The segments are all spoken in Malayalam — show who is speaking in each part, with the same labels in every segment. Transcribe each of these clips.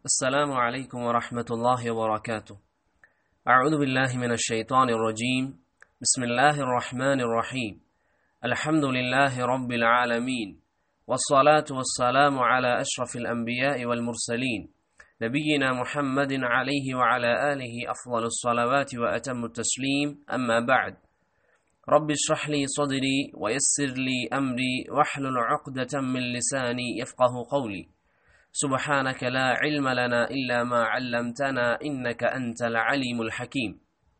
Speaker 1: السلام عليكم ورحمة الله وبركاته أعوذ بالله من الشيطان الرجيم بسم الله الرحمن الرحيم الحمد لله رب العالمين والصلاة والسلام على أشرف الأنبياء والمرسلين نبينا محمد عليه وعلى آله أفضل الصلوات وأتم التسليم أما بعد رب اشرح لي صدري ويسر لي أمري واحلل عقدة من لساني يفقه قولي سبحانك لا علم لنا إلا ما علمتنا إنك أنت العليم الحكيم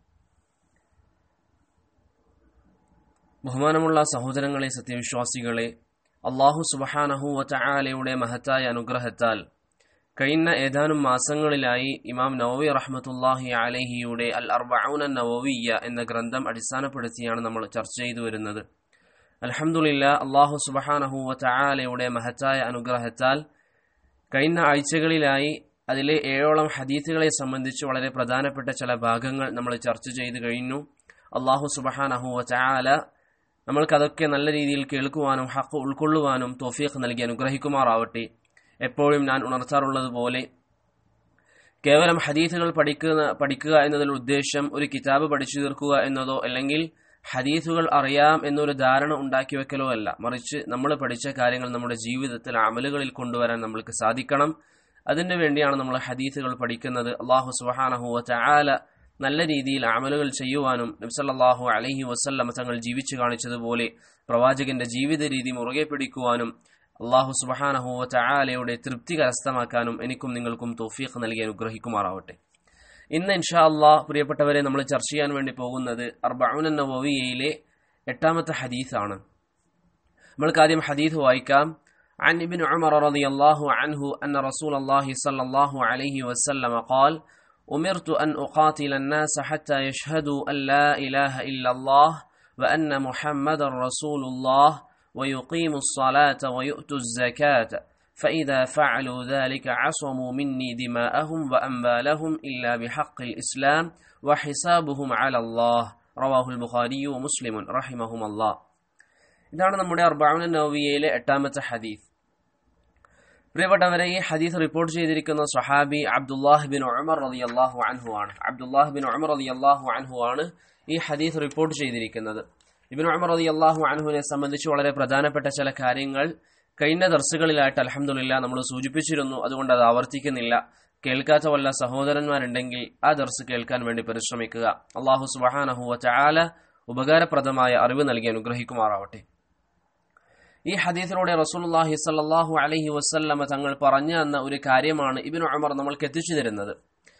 Speaker 1: ബഹുമാനമുള്ള സഹോദരങ്ങളെ സത്യവിശ്വാസികളെ അള്ളാഹു സുബഹാനഹു വചാലയുടെ മഹത്തായ അനുഗ്രഹത്താൽ കഴിഞ്ഞ ഏതാനും മാസങ്ങളിലായി ഇമാം നവവി റഹ്മത്തുല്ലാഹി അലഹിയുടെ അൽ അർബൌന നവവിയ എന്ന ഗ്രന്ഥം അടിസ്ഥാനപ്പെടുത്തിയാണ് നമ്മൾ ചർച്ച ചെയ്തു വരുന്നത് അലഹമുല്ല അള്ളാഹു സുബഹാനഹു വചാലയുടെ മഹത്തായ അനുഗ്രഹത്താൽ കഴിഞ്ഞ ആഴ്ചകളിലായി അതിലെ ഏഴോളം ഹദീസുകളെ സംബന്ധിച്ച് വളരെ പ്രധാനപ്പെട്ട ചില ഭാഗങ്ങൾ നമ്മൾ ചർച്ച ചെയ്തു കഴിഞ്ഞു അള്ളാഹു സുബഹാനഹു വചാല നമ്മൾക്കതൊക്കെ നല്ല രീതിയിൽ കേൾക്കുവാനും ഹക്ക് ഉൾക്കൊള്ളുവാനും തോഫീഖ് നൽകി അനുഗ്രഹിക്കുമാറാവട്ടെ എപ്പോഴും ഞാൻ ഉണർത്താറുള്ളത് പോലെ കേവലം ഹദീസുകൾ പഠിക്കുന്ന പഠിക്കുക എന്നതിൽ ഉദ്ദേശം ഒരു കിതാബ് പഠിച്ചു തീർക്കുക എന്നതോ അല്ലെങ്കിൽ ഹദീസുകൾ അറിയാം എന്നൊരു ധാരണ ഉണ്ടാക്കി വെക്കലോ അല്ല മറിച്ച് നമ്മൾ പഠിച്ച കാര്യങ്ങൾ നമ്മുടെ ജീവിതത്തിൽ അമലുകളിൽ കൊണ്ടുവരാൻ നമ്മൾക്ക് സാധിക്കണം അതിനു വേണ്ടിയാണ് നമ്മൾ ഹദീസുകൾ പഠിക്കുന്നത് അള്ളാഹു സുബാനഹു ചാല നല്ല രീതിയിൽ അമലുകൾ ചെയ്യുവാനും നബ്സല്ലാഹു അലഹി വസ്ല്ലം തങ്ങൾ ജീവിച്ചു കാണിച്ചതുപോലെ പ്രവാചകന്റെ ജീവിത രീതി മുറുകെ പിടിക്കുവാനും അള്ളാഹു സുബഹാനഹു ചായാലയുടെ തൃപ്തി കരസ്ഥമാക്കാനും എനിക്കും നിങ്ങൾക്കും തോഫീഖ് നൽകി അനുഗ്രഹിക്കുമാറാവട്ടെ ഇന്ന് ഇൻഷാ അള്ളാഹ് പ്രിയപ്പെട്ടവരെ നമ്മൾ ചർച്ച ചെയ്യാൻ വേണ്ടി പോകുന്നത് അർബൌൻ നവവിയയിലെ എട്ടാമത്തെ ഹദീസാണ് നമ്മൾക്ക് ആദ്യം ഹദീസ് വായിക്കാം عن ابن عمر رضي الله عنه أن رسول الله صلى الله عليه وسلم قال أمرت أن أقاتل الناس حتى يشهدوا أن لا إله إلا الله وأن محمد رسول الله ويقيموا الصلاة ويؤتوا الزكاة فإذا فعلوا ذلك عصموا مني دماءهم وأموالهم إلا بحق الإسلام وحسابهم على الله رواه البخاري ومسلم رحمهم الله ഇതാണ് നമ്മുടെ അർബാവുന നവവിയയിലെ എട്ടാമത്തെ ഹദീസ് പ്രിയപ്പെട്ടവരെ ഈ ഹദീസ് റിപ്പോർട്ട് ചെയ്തിരിക്കുന്ന സഹാബി അബ്ദുല്ലാഹ് ബിൻ ഉമർ റതി അള്ളാഹു അൻഹു ആണ് അബ്ദുല്ലാഹ് ബിൻ ഉമർ റതി അള്ളാഹു അൻഹു ആണ് ഈ ഹദീസ് റിപ്പോർട്ട് ചെയ്തിരിക്കുന്നത് ഇബിൻ ഉമർ റതി അള്ളാഹു അൻഹുവിനെ സംബന്ധിച്ച് വളരെ പ്രധാനപ്പെട്ട ചില കാര്യങ്ങൾ കഴിഞ്ഞ ദർസുകളിലായിട്ട് അലഹമുല്ല നമ്മൾ സൂചിപ്പിച്ചിരുന്നു അതുകൊണ്ട് അത് ആവർത്തിക്കുന്നില്ല കേൾക്കാത്ത വല്ല സഹോദരന്മാരുണ്ടെങ്കിൽ ആ ദർസ് കേൾക്കാൻ വേണ്ടി പരിശ്രമിക്കുക അള്ളാഹു സുബഹാനഹുവ ചാല ഉപകാരപ്രദമായ അറിവ് നൽകി അനുഗ്രഹിക്കുമാറാവട്ടെ ഈ ഹദീസിലൂടെ റസൂലുള്ളാഹി സല്ലല്ലാഹു അലൈഹി വസല്ലമ തങ്ങൾ പറഞ്ഞു തന്ന ഒരു കാര്യമാണ് ഇബ്നു ഉമർ നമ്മൾക്ക് എത്തിച്ചു തരുന്നത്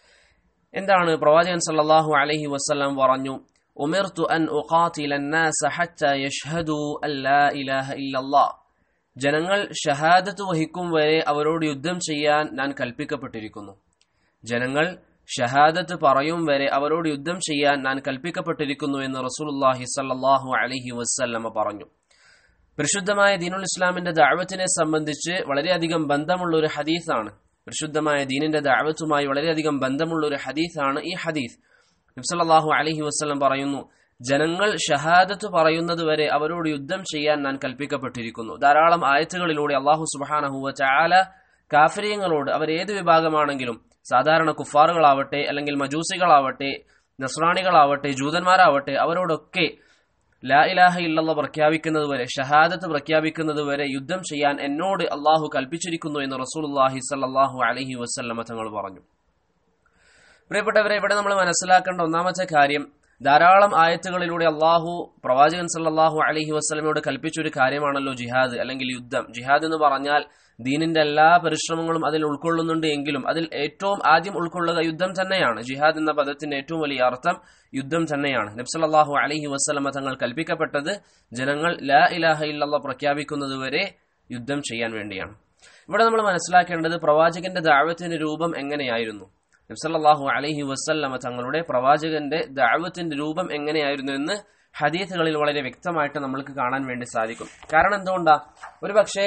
Speaker 1: എന്താണ് പ്രവാചകൻ സല്ലല്ലാഹു അലൈഹി വസല്ലം പറഞ്ഞു ഉമിർതു അൻ ഉഖാതില الناس حتى يشهدوا أن لا إله إلا الله ജനങ്ങൾ ഷഹാദത്ത് വഹിക്കും വരെ അവരോട് യുദ്ധം ചെയ്യാൻ ഞാൻ കൽപ്പിക്കപ്പെട്ടിരിക്കുന്നു ജനങ്ങൾ ഷഹാദത്ത് പറയും വരെ അവരോട് യുദ്ധം ചെയ്യാൻ ഞാൻ കൽപ്പിക്കപ്പെട്ടിരിക്കുന്നു എന്ന് റസൂലുള്ളാഹി സല്ലല്ലാഹു അലൈഹി വസല്ലമ പറഞ്ഞു പരിശുദ്ധമായ ദീനുൽ ഇസ്ലാമിന്റെ ദാവത്തിനെ സംബന്ധിച്ച് വളരെയധികം ബന്ധമുള്ള ഒരു ഹദീസാണ് പരിശുദ്ധമായ ദീനിന്റെ ദാവത്തുമായി വളരെയധികം ബന്ധമുള്ള ഒരു ഹദീസാണ് ഈ ഹദീസ് നബ്സല്ലാഹു അലഹി വസ്ലം പറയുന്നു ജനങ്ങൾ ഷഹാദത്ത് പറയുന്നത് വരെ അവരോട് യുദ്ധം ചെയ്യാൻ ഞാൻ കൽപ്പിക്കപ്പെട്ടിരിക്കുന്നു ധാരാളം ആയത്തുകളിലൂടെ അള്ളാഹു സുബാനഹുവ ചാല കാഫര്യങ്ങളോട് അവർ ഏത് വിഭാഗമാണെങ്കിലും സാധാരണ കുഫാറുകളാവട്ടെ അല്ലെങ്കിൽ മജൂസികളാവട്ടെ നസ്രാണികളാവട്ടെ ജൂതന്മാരാവട്ടെ അവരോടൊക്കെ ലാ ഇലാഹ ഇല്ലല്ല പ്രഖ്യാപിക്കുന്നത് വരെ ഷഹാദത്ത് പ്രഖ്യാപിക്കുന്നത് വരെ യുദ്ധം ചെയ്യാൻ എന്നോട് അള്ളാഹു കൽപ്പിച്ചിരിക്കുന്നു എന്ന് റസൂലുല്ലാഹി സല്ലാഹു അലഹി വസ്ല്ലമ തങ്ങൾ പറഞ്ഞു പ്രിയപ്പെട്ടവരെ ഇവിടെ നമ്മൾ മനസ്സിലാക്കേണ്ട ഒന്നാമത്തെ കാര്യം ധാരാളം ആയത്തുകളിലൂടെ അള്ളാഹു പ്രവാചകൻ സല്ലാഹു അലഹി വസ്ലമയോട് കൽപ്പിച്ചൊരു കാര്യമാണല്ലോ ജിഹാദ് അല്ലെങ്കിൽ യുദ്ധം ജിഹാദ് എന്ന് പറഞ്ഞാൽ ദീനിന്റെ എല്ലാ പരിശ്രമങ്ങളും അതിൽ ഉൾക്കൊള്ളുന്നുണ്ട് എങ്കിലും അതിൽ ഏറ്റവും ആദ്യം ഉൾക്കൊള്ളുക യുദ്ധം തന്നെയാണ് ജിഹാദ് എന്ന പദത്തിന്റെ ഏറ്റവും വലിയ അർത്ഥം യുദ്ധം തന്നെയാണ് നബ്സല്ലാഹു അലഹി വസ്ലമ തങ്ങൾ കൽപ്പിക്കപ്പെട്ടത് ജനങ്ങൾ ലാ ഇലാഹ ഇല്ലല്ല പ്രഖ്യാപിക്കുന്നത് വരെ യുദ്ധം ചെയ്യാൻ വേണ്ടിയാണ് ഇവിടെ നമ്മൾ മനസ്സിലാക്കേണ്ടത് പ്രവാചകന്റെ ദാവത്തിന്റെ രൂപം എങ്ങനെയായിരുന്നു നബ്സല്ലാഹു അലഹി വസ്ല്ലമ തങ്ങളുടെ പ്രവാചകന്റെ ദാവത്തിന്റെ രൂപം എങ്ങനെയായിരുന്നു എന്ന് ഹദീസുകളിൽ വളരെ വ്യക്തമായിട്ട് നമ്മൾക്ക് കാണാൻ വേണ്ടി സാധിക്കും കാരണം എന്തുകൊണ്ടാ ഒരു പക്ഷേ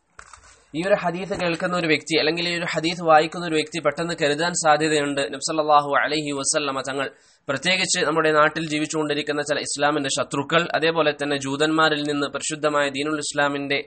Speaker 1: ഈ ഒരു ഹദീസ് കേൾക്കുന്ന ഒരു വ്യക്തി അല്ലെങ്കിൽ ഈ ഒരു ഹദീസ് വായിക്കുന്ന ഒരു വ്യക്തി പെട്ടെന്ന് കരുതാൻ സാധ്യതയുണ്ട് നബ്സല്ലാഹു അലഹി വസ്ല്ലമ തങ്ങൾ പ്രത്യേകിച്ച് നമ്മുടെ നാട്ടിൽ ജീവിച്ചുകൊണ്ടിരിക്കുന്ന ചില ഇസ്ലാമിന്റെ ശത്രുക്കൾ അതേപോലെ തന്നെ ജൂതന്മാരിൽ നിന്ന് പരിശുദ്ധമായ ദീനുൽ ഇസ്ലാമിന്റെ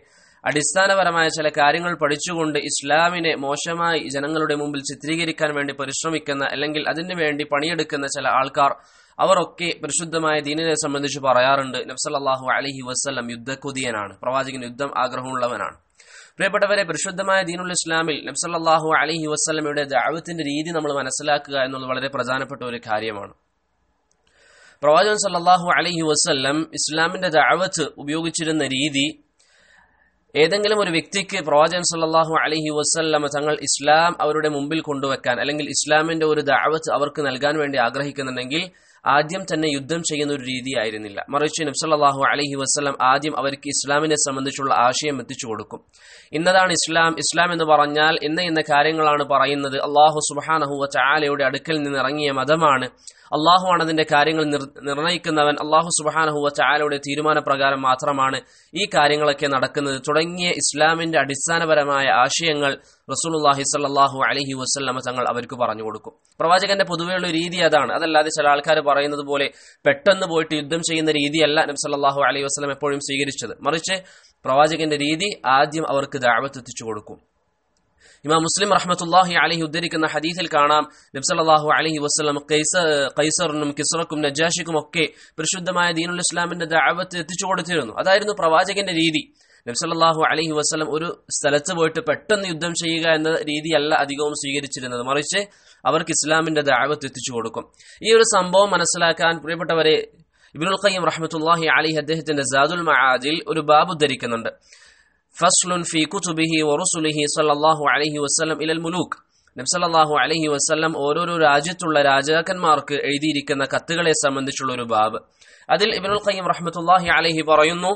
Speaker 1: അടിസ്ഥാനപരമായ ചില കാര്യങ്ങൾ പഠിച്ചുകൊണ്ട് ഇസ്ലാമിനെ മോശമായി ജനങ്ങളുടെ മുമ്പിൽ ചിത്രീകരിക്കാൻ വേണ്ടി പരിശ്രമിക്കുന്ന അല്ലെങ്കിൽ അതിനു വേണ്ടി പണിയെടുക്കുന്ന ചില ആൾക്കാർ അവരൊക്കെ പരിശുദ്ധമായ ദീനിനെ സംബന്ധിച്ച് പറയാറുണ്ട് നബ്സല്ലാഹു അലഹി വസ്ലം യുദ്ധക്കുതിയനാണ് പ്രവാചകൻ യുദ്ധം ആഗ്രഹമുള്ളവനാണ് പ്രിയപ്പെട്ടവരെ പരിശുദ്ധമായ ദീനുൽ ഇസ്ലാമിൽ നബ്സല്ലാഹു അലഹി വസ്ലമയുടെ ദാവത്തിന്റെ രീതി നമ്മൾ മനസ്സിലാക്കുക എന്നുള്ളത് വളരെ പ്രധാനപ്പെട്ട ഒരു കാര്യമാണ് പ്രവാചകൻ സല്ലാഹു അലഹി വസ്ല്ലം ഇസ്ലാമിന്റെ ദാവത്ത് ഉപയോഗിച്ചിരുന്ന രീതി ഏതെങ്കിലും ഒരു വ്യക്തിക്ക് പ്രവാചകൻ സല്ലാഹു അലഹി വസ്ല്ലമ തങ്ങൾ ഇസ്ലാം അവരുടെ മുമ്പിൽ കൊണ്ടുവെക്കാൻ അല്ലെങ്കിൽ ഇസ്ലാമിന്റെ ഒരു ദാവത്ത് അവർക്ക് നൽകാൻ വേണ്ടി ആഗ്രഹിക്കുന്നുണ്ടെങ്കിൽ ആദ്യം തന്നെ യുദ്ധം ചെയ്യുന്ന ഒരു രീതി ആയിരുന്നില്ല മറിച്ച് നബ്സല്ലാഹു അലഹി വസ്ലം ആദ്യം അവർക്ക് ഇസ്ലാമിനെ സംബന്ധിച്ചുള്ള ആശയം എത്തിച്ചു കൊടുക്കും ഇന്നതാണ് ഇസ്ലാം ഇസ്ലാം എന്ന് പറഞ്ഞാൽ ഇന്ന ഇന്ന കാര്യങ്ങളാണ് പറയുന്നത് അള്ളാഹു സുബാനഹുവ ചാലയുടെ അടുക്കൽ നിന്ന് ഇറങ്ങിയ മതമാണ് അള്ളാഹുവാണ് അതിന്റെ കാര്യങ്ങൾ നിർണ്ണയിക്കുന്നവൻ അള്ളാഹു സുബാനഹുവ ചാലയുടെ തീരുമാനപ്രകാരം മാത്രമാണ് ഈ കാര്യങ്ങളൊക്കെ നടക്കുന്നത് തുടങ്ങിയ ഇസ്ലാമിന്റെ അടിസ്ഥാനപരമായ ആശയങ്ങൾ റസൂലുല്ലാഹി സല്ലാഹു അലഹി വസ്ല്ലമ തങ്ങൾ അവർക്ക് പറഞ്ഞു കൊടുക്കും പ്രവാചകന്റെ പൊതുവെയുള്ള രീതി അതാണ് അതല്ലാതെ ചില ആൾക്കാർ പറയുന്നത് പോലെ പെട്ടെന്ന് പോയിട്ട് യുദ്ധം ചെയ്യുന്ന രീതിയല്ല നബി സല്ലാഹു അലൈഹി വസ്ലം എപ്പോഴും സ്വീകരിച്ചത് മറിച്ച് പ്രവാചകന്റെ രീതി ആദ്യം അവർക്ക് ദാവത്ത് എത്തിച്ചു കൊടുക്കും ഇമാം മുസ്ലിം റഹ്മത്തുല്ലാഹി അലഹി ഉദ്ധരിക്കുന്ന ഹദീസിൽ കാണാം നബ്സല്ലാഹു അലഹി വസ്ലം കൈസറിനും കിസ്റക്കും നജാഷിക്കും ഒക്കെ പരിശുദ്ധമായ ദീനുൽ ഇസ്ലാമിന്റെ ദാവത്ത് എത്തിച്ചു കൊടുത്തിരുന്നു അതായിരുന്നു പ്രവാചകന്റെ രീതി നബ്സല്ലാഹു അലഹി വസ്ലം ഒരു സ്ഥലത്ത് പോയിട്ട് പെട്ടെന്ന് യുദ്ധം ചെയ്യുക എന്ന രീതിയല്ല അധികവും സ്വീകരിച്ചിരുന്നത് മറിച്ച് അവർക്ക് ഇസ്ലാമിന്റെ ദാവത്ത് എത്തിച്ചു കൊടുക്കും ഈ ഒരു സംഭവം മനസ്സിലാക്കാൻ പ്രിയപ്പെട്ടവരെ ഇബിനുൽ ഖയ്യം റഹ്മത്തുല്ലാഹി അലി അദ്ദേഹത്തിന്റെ സാദുൽ മആദിൽ ഒരു ബാബ് ഉദ്ധരിക്കുന്നുണ്ട് ഫസ്ലുൻ ഫി കുതുബിഹി വറുസുലിഹി സല്ലല്ലാഹു അലൈഹി വസല്ലം ഇലൽ മുലൂക്ക് നബ്സല്ലാഹു അലൈഹി വസല്ലം ഓരോരോ രാജ്യത്തുള്ള രാജാക്കന്മാർക്ക് എഴുതിയിരിക്കുന്ന കത്തുകളെ സംബന്ധിച്ചുള്ള ഒരു ബാബ് അതിൽ ഇബിനുൽ ഖയ്യം റഹ്മത്തുല്ലാഹി അലൈഹി പറയുന്നു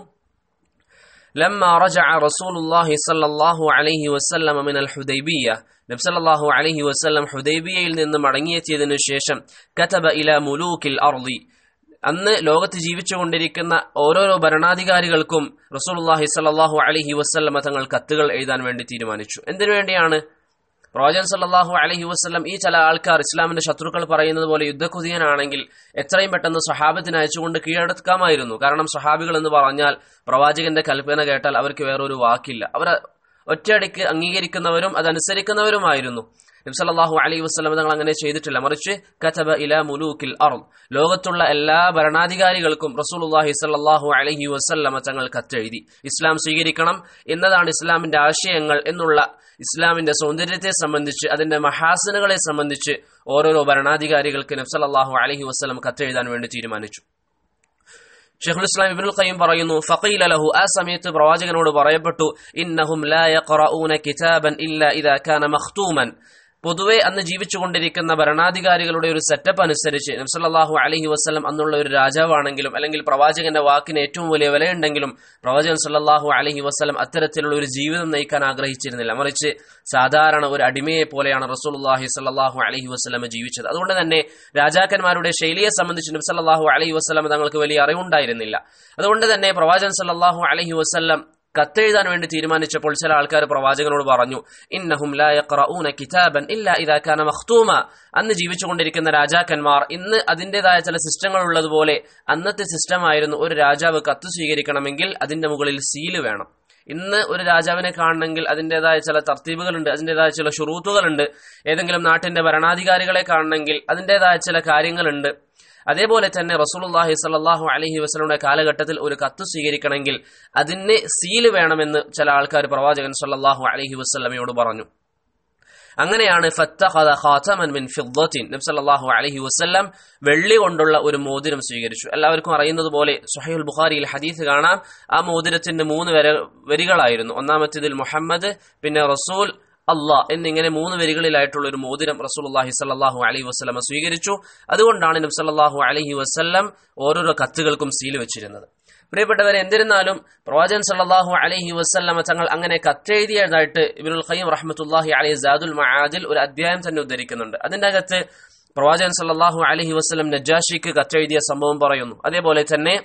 Speaker 1: لما رجع رسول الله صلى الله عليه وسلم من الحديبية നബി സല്ലല്ലാഹു അലൈഹി വസല്ലം ഹുദൈബിയയിൽ നിന്ന് മടങ്ങിയെത്തിയതിനു ശേഷം കതബ ഇല മുലൂക്കിൽ അർളി അന്ന് ലോകത്ത് ജീവിച്ചുകൊണ്ടിരിക്കുന്ന ഓരോരോ ഭരണാധികാരികൾക്കും റസൂലുള്ളാഹി സ്വല്ലല്ലാഹു അലൈഹി വസല്ലം തങ്ങൾ കത്തുകൾ എഴുതാൻ വേണ്ടി തീരുമാനിച്ചു എന്തിനു വേണ്ടിയാണ് പ്രവാചകൻ സല്ലല്ലാഹു അലൈഹി വസല്ലം ഈ ചില ആൾക്കാർ ഇസ്ലാമിന്റെ ശത്രുക്കൾ പറയുന്നത് പോലെ യുദ്ധക്കുതിയനാണെങ്കിൽ എത്രയും പെട്ടെന്ന് സഹാബത്തിന് അയച്ചുകൊണ്ട് കീഴടക്കാമായിരുന്നു കാരണം സഹാബികൾ എന്ന് പറഞ്ഞാൽ പ്രവാചകന്റെ കൽപ്പന കേട്ടാൽ അവർക്ക് വേറൊരു വാക്കില്ല അവർ ഒറ്റയടിക്ക് അംഗീകരിക്കുന്നവരും അതനുസരിക്കുന്നവരുമായിരുന്നു നബ്സല്ലാഹു അലൈഹി വസ്ലം തങ്ങൾ അങ്ങനെ ചെയ്തിട്ടില്ല മറിച്ച് കഥബ ഇല മുലൂക്കിൽ അറും ലോകത്തുള്ള എല്ലാ ഭരണാധികാരികൾക്കും റസൂലുല്ലാഹി സല്ലാഹു അലൈഹി വസ്ല്ലമ തങ്ങൾ കത്തെഴുതി ഇസ്ലാം സ്വീകരിക്കണം എന്നതാണ് ഇസ്ലാമിന്റെ ആശയങ്ങൾ എന്നുള്ള ഇസ്ലാമിന്റെ സൗന്ദര്യത്തെ സംബന്ധിച്ച് അതിന്റെ മഹാസനുകളെ സംബന്ധിച്ച് ഓരോരോ ഭരണാധികാരികൾക്ക് നബ്സല്ലാഹു അലഹി വസ്ലം കത്തെഴുതാൻ വേണ്ടി തീരുമാനിച്ചു ഷെയ്ഖുൽ ഇസ്ലാം ഇബ്നുൽ ഖയ്യിം പറയുന്നു ഫഖീല ലഹു ആ സമയത്ത് പ്രവാചകനോട് പറയപ്പെട്ടു ഇന്നഹും ലാ യഖറഊന കിതാബൻ ഇല്ലാ ഇദാ കാന മഖ്തൂമൻ പൊതുവെ അന്ന് ജീവിച്ചുകൊണ്ടിരിക്കുന്ന ഭരണാധികാരികളുടെ ഒരു സെറ്റപ്പ് അനുസരിച്ച് നബ്സല്ലാഹു അലഹി വസ്ലം അന്നുള്ള ഒരു രാജാവാണെങ്കിലും അല്ലെങ്കിൽ പ്രവാചകന്റെ വാക്കിന് ഏറ്റവും വലിയ വിലയുണ്ടെങ്കിലും പ്രവാചകൻ സല്ലാഹു അലഹി വസ്ലം അത്തരത്തിലുള്ള ഒരു ജീവിതം നയിക്കാൻ ആഗ്രഹിച്ചിരുന്നില്ല മറിച്ച് സാധാരണ ഒരു അടിമയെ പോലെയാണ് റസൂലുല്ലാഹി സല്ലാഹു അലഹി വസ്ലം ജീവിച്ചത് അതുകൊണ്ട് തന്നെ രാജാക്കന്മാരുടെ ശൈലിയെ സംബന്ധിച്ച് നബ്സല്ലാഹു അലഹി വസ്ലം തങ്ങൾക്ക് വലിയ അറിവുണ്ടായിരുന്നില്ല അതുകൊണ്ട് തന്നെ പ്രവാചകൻ സല്ലാഹു അലഹി വസ്ലം കത്തെഴുതാൻ വേണ്ടി തീരുമാനിച്ചപ്പോൾ ചില ആൾക്കാർ പ്രവാചകനോട് പറഞ്ഞു ഇന്നഹും ലാ യഖറഊന കിതാബൻ ഇല്ലാ ഇദാ കാന മഖ്തൂമ അന്ന് ജീവിച്ചുകൊണ്ടിരിക്കുന്ന രാജാക്കന്മാർ ഇന്ന് അതിൻ്റെതായ ചില സിസ്റ്റങ്ങൾ ഉള്ളതുപോലെ അന്നത്തെ സിസ്റ്റം ആയിരുന്നു ഒരു രാജാവ് കത്ത് സ്വീകരിക്കണമെങ്കിൽ അതിന്റെ മുകളിൽ സീല് വേണം ഇന്ന് ഒരു രാജാവിനെ കാണണമെങ്കിൽ അതിൻ്റെതായ ചില തർത്തീബുകളുണ്ട് അതിൻ്റെതായ ചില ഷുറൂത്തുകളുണ്ട് ഏതെങ്കിലും നാട്ടിന്റെ ഭരണാധികാരികളെ കാണണമെങ്കിൽ അതിൻ്റെതായ ചില കാര്യങ്ങളുണ്ട് അതേപോലെ തന്നെ റസൂലുള്ളാഹി സ്വല്ലല്ലാഹു അലൈഹി വസല്ലമയുടെ കാലഘട്ടത്തിൽ ഒരു കത്ത് സ്വീകരിക്കണമെങ്കിൽ അതിന് സീല് വേണമെന്ന് ചില ആൾക്കാർ പ്രവാചകൻ സല്ലല്ലാഹു അലൈഹി വസല്ലമയോട് പറഞ്ഞു അങ്ങനെയാണ് ഫത്തഖദ ഖാതമൻ മിൻ ഫിദ്ദത്തിൻ നബി സല്ലല്ലാഹു അലൈഹി വസല്ലം വെള്ളി കൊണ്ടുള്ള ഒരു മോതിരം സ്വീകരിച്ചു എല്ലാവർക്കും അറിയുന്നത് പോലെ സുഹൈൽ ബുഖാരിയിൽ ഹദീസ് കാണാം ആ മോതിരത്തിന്റെ മൂന്ന് വര വരികളായിരുന്നു ഒന്നാമത്തേതിൽ മുഹമ്മദ് പിന്നെ റസൂൽ അള്ളാഹ് എന്നിങ്ങനെ മൂന്ന് വരികളിലായിട്ടുള്ള ഒരു മോതിരം റസൂലുള്ളാഹി സല്ലല്ലാഹു അലൈഹി വസല്ലമ സ്വീകരിച്ചു അതുകൊണ്ടാണ് നബി സല്ലല്ലാഹു അലൈഹി വസല്ലം ഓരോരോ കത്തുകൾക്കും സീൽ വെച്ചിരുന്നത് പ്രിയപ്പെട്ടവരെ എന്നിരുന്നാലും പ്രവാചകൻ സല്ലല്ലാഹു അലൈഹി വസല്ലമ തങ്ങൾ അങ്ങനെ കത്തെഴുതിയതായിട്ട് ഇബ്നുൽ ഖയ്യിം റഹ്മത്തുള്ളാഹി അലൈഹി സാദുൽ മആദിൽ ഒരു അധ്യായം തന്നെ ഉദ്ധരിക്കുന്നുണ്ട് അതിന്റെ അകത്ത് പ്രവാചകൻ സല്ലല്ലാഹു അലൈഹി വസല്ലം നജാഷിക്ക് കത്തെഴുതിയ സംഭവം പറയുന്നു അതേപോലെ തന്നെ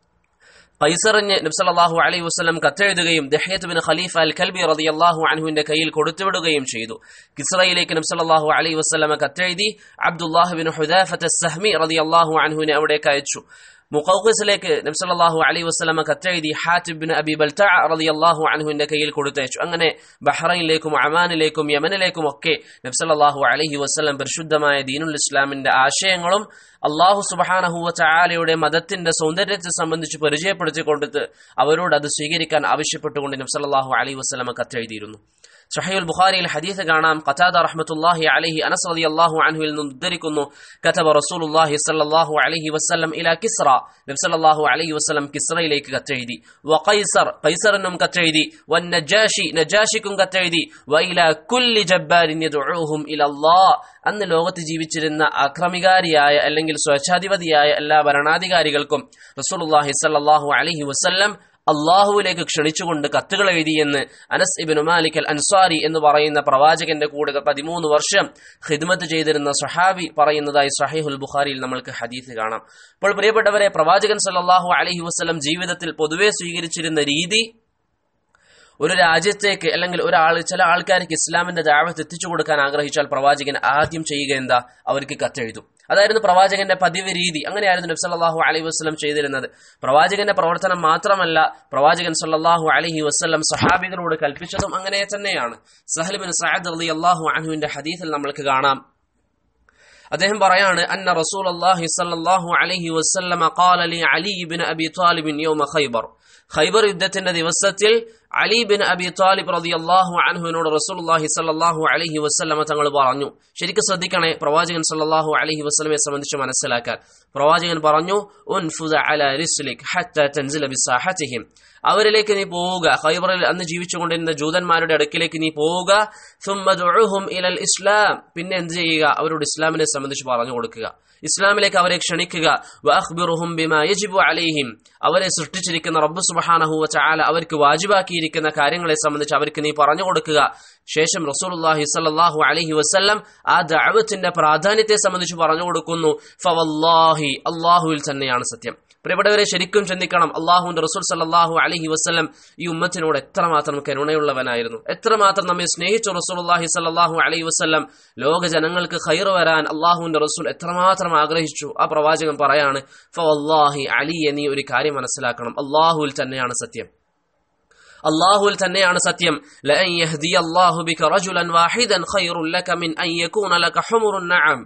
Speaker 1: കൈസറിന് നബ്സല്ലാഹു അലൈഹി വസ്ലം കത്തെഴുതുകയും ദഹ്യത്ത് ബിൻ ഖലീഫ അൽ കൽബി റളിയല്ലാഹു അൻഹുവിന്റെ കയ്യിൽ കൊടുത്തുവിടുകയും ചെയ്തു കിസ്രയിലേക്ക് നബ്സല്ലാഹു അലൈഹി വസ്ലമ കത്തെഴുതി അബ്ദുല്ലാഹു ബിൻ ഹുദാഫത്ത് സഹ്മി റളിയല്ലാഹു അൻഹുവിനെ അവിടേക്ക് അയച്ചു മുഖൌഖിസിലേക്ക് നബ്സല്ലാഹു അലൈഹി വസ്ലമ കത്തെഴുതി ഹാറ്റിബിൻ അബി ബൽത്ത റളിയല്ലാഹു അൻഹുവിന്റെ കയ്യിൽ കൊടുത്തയച്ചു അങ്ങനെ ബഹ്റൈനിലേക്കും അമാനിലേക്കും യമനിലേക്കും ഒക്കെ നബ്സല്ലാഹു അലൈഹി വസ്ലം പരിശുദ്ധമായ ദീനുൽ ഇസ്ലാമിന്റെ ആശയങ്ങളും അള്ളാഹു സുബഹാനഹുവ ചായാലയുടെ മതത്തിന്റെ സൗന്ദര്യത്തെ സംബന്ധിച്ച് പരിചയപ്പെടുത്തിക്കൊണ്ടിട്ട് അവരോട് അത് സ്വീകരിക്കാൻ ആവശ്യപ്പെട്ടുകൊണ്ട് നബ്സല്ലാഹു അലൈഹി വസ്ലമ കത്തെഴുതിയിരുന്നു സഹീൽ ബുഖാരിയിൽ ഹദീസ് കാണാം ഖതാദ റഹ്മത്തുള്ളാഹി അലൈഹി അനസ് റളിയല്ലാഹു അൻഹുവിൽ നിന്ന് ഉദ്ധരിക്കുന്നു കതബ റസൂലുള്ളാഹി സ്വല്ലല്ലാഹു അലൈഹി വസല്ലം ഇലാ കിസ്റ നബി സല്ലല്ലാഹു അലൈഹി വസല്ലം കിസ്റയിലേക്ക് കത്തെഴുതി വ ഖൈസർ ഖൈസറിനും കത്തെഴുതി വൻ നജാഷി നജാഷിക്കും കത്തെഴുതി വ ഇലാ കുല്ലി ജബ്ബാരിൻ യദ്ഉഹും ഇലല്ലാഹ് അന്ന് ലോകത്ത് ജീവിച്ചിരുന്ന അക്രമികാരിയായ അല്ലെങ്കിൽ സ്വേച്ഛാധിപതിയായ എല്ലാ ഭരണാധികാരികൾക്കും റസൂലുള്ളാഹി സ്വല്ലല്ലാഹു അലൈഹി വസല്ലം അള്ളാഹുവിലേക്ക് ക്ഷണിച്ചുകൊണ്ട് കത്തുകൾ എഴുതിയെന്ന് അനസ് ഇബിൻ മാലിക് അൽ അൻസാരി എന്ന് പറയുന്ന പ്രവാചകന്റെ കൂടെ പതിമൂന്ന് വർഷം ഖിദ്മത്ത് ചെയ്തിരുന്ന സഹാബി പറയുന്നതായി സഹീഹുൽ ബുഖാരിയിൽ നമ്മൾക്ക് ഹദീസ് കാണാം അപ്പോൾ പ്രിയപ്പെട്ടവരെ പ്രവാചകൻ സല്ലല്ലാഹു അലൈഹി വസല്ലം ജീവിതത്തിൽ പൊതുവെ സ്വീകരിച്ചിരുന്ന രീതി ഒരു രാജ്യത്തേക്ക് അല്ലെങ്കിൽ ഒരാൾ ചില ആൾക്കാർക്ക് ഇസ്ലാമിന്റെ ദാവത്ത് എത്തിച്ചു കൊടുക്കാൻ ആഗ്രഹിച്ചാൽ പ്രവാചകൻ ആദ്യം ചെയ്യുക എന്താ അവർക്ക് കത്തെഴുതും അതായിരുന്നു പ്രവാചകന്റെ പതിവ് രീതി അങ്ങനെയായിരുന്നു നബി സല്ലല്ലാഹു അലൈഹി വസല്ലം ചെയ്തിരുന്നത് പ്രവാചകന്റെ പ്രവർത്തനം മാത്രമല്ല പ്രവാചകൻ സല്ലല്ലാഹു അലൈഹി വസല്ലം സഹാബികളോട് കൽപ്പിച്ചതും അങ്ങനെ തന്നെയാണ് സഹൽ ബിൻ സഅദ് റളിയല്ലാഹു അൻഹുവിന്റെ ഹദീസിൽ നമ്മൾക്ക് കാണാം അദ്ദേഹം പറയാണ് അന്ന റസൂൽ അള്ളാഹി സല്ലല്ലാഹു അലൈഹി വസല്ലമ ഖാല ലി അലി ഇബ്നു അബി ത്വാലിബ് യൗമ ഖൈബർ ഖൈബർ യുദ്ധത്തിന്റെ ദിവസത്തിൽ അലി ബിൻ അബി താലിബ് റളിയല്ലാഹു അൻഹുവിനോട് റസൂലുള്ളാഹി സ്വല്ലല്ലാഹു അലൈഹി വസല്ലമ തങ്ങൾ പറഞ്ഞു ശരിക്കും ശ്രദ്ധിക്കണേ പ്രവാചകൻ സല്ലല്ലാഹു അലൈഹി വസല്ലമയെ സംബന്ധിച്ച് മനസ്സിലാക്കാൻ പ്രവാചകൻ പറഞ്ഞു ഉൻഫുദ അല റിസ്ലിക് ഹത്ത തൻസില ബിസാഹതിഹിം അവരിലേക്ക് നീ പോവുക ഖൈബറിൽ അന്ന് ജീവിച്ചുകൊണ്ടിരുന്ന ജൂതന്മാരുടെ അടുക്കിലേക്ക് നീ പോവുക ثم دعوهم الى الاسلام പിന്നെ എന്ത് ചെയ്യുക അവരോട് ഇസ്ലാമിനെ സംബന്ധിച്ച് പറഞ്ഞു കൊടുക്കുക ഇസ്ലാമിലേക്ക് അവരെ ക്ഷണിക്കുക വഅഖ്ബിറുഹും ബിമാ യജിബു അലൈഹിം അവരെ സൃഷ്ടിച്ചിരിക്കുന്ന റബ്ബ് സുബ്ഹാനഹു വതആല അവർക്ക് വാജിബാക്കിയിരിക്കുന്ന കാര്യങ്ങളെ സംബന്ധിച്ച് അവർക്ക് നീ പറഞ്ഞു കൊടുക്കുക ശേഷം റസൂലുള്ളാഹി സ്വല്ലല്ലാഹു അലൈഹി വസല്ലം ആ ദഅവത്തിന്റെ പ്രാധാന്യത്തെ സംബന്ധിച്ച് പറഞ്ഞു കൊടുക്കുന്നു ഫവല്ലാഹി അല്ലാഹുവിൽ തന്നെയാണ് സത്യം പ്രിയപ്പെട്ടവരെ ശരിക്കും ചിന്തിക്കണം അള്ളാഹുവിന്റെ റസൂൽ സല്ലാഹു അലഹി വസ്ലം ഈ ഉമ്മത്തിനോട് എത്രമാത്രം കരുണയുള്ളവനായിരുന്നു എത്രമാത്രം നമ്മെ സ്നേഹിച്ചു റസൂൽ സല്ലാഹു അലൈഹി വസ്ലം ലോക ജനങ്ങൾക്ക് ഖൈർ വരാൻ അള്ളാഹുവിന്റെ റസൂൽ എത്രമാത്രം ആഗ്രഹിച്ചു ആ പ്രവാചകൻ പറയാണ് ഫവല്ലാഹി അലി എന്നീ ഒരു കാര്യം മനസ്സിലാക്കണം അള്ളാഹുവിൽ തന്നെയാണ് സത്യം അള്ളാഹുവിൽ തന്നെയാണ് സത്യം ലഅൻ യഹ്ദിയ അല്ലാഹു ബിക റജുലൻ വാഹിദൻ ഖൈറുൻ ലക മിൻ അൻ യകൂന ലക ഹുമുറുൻ നഅം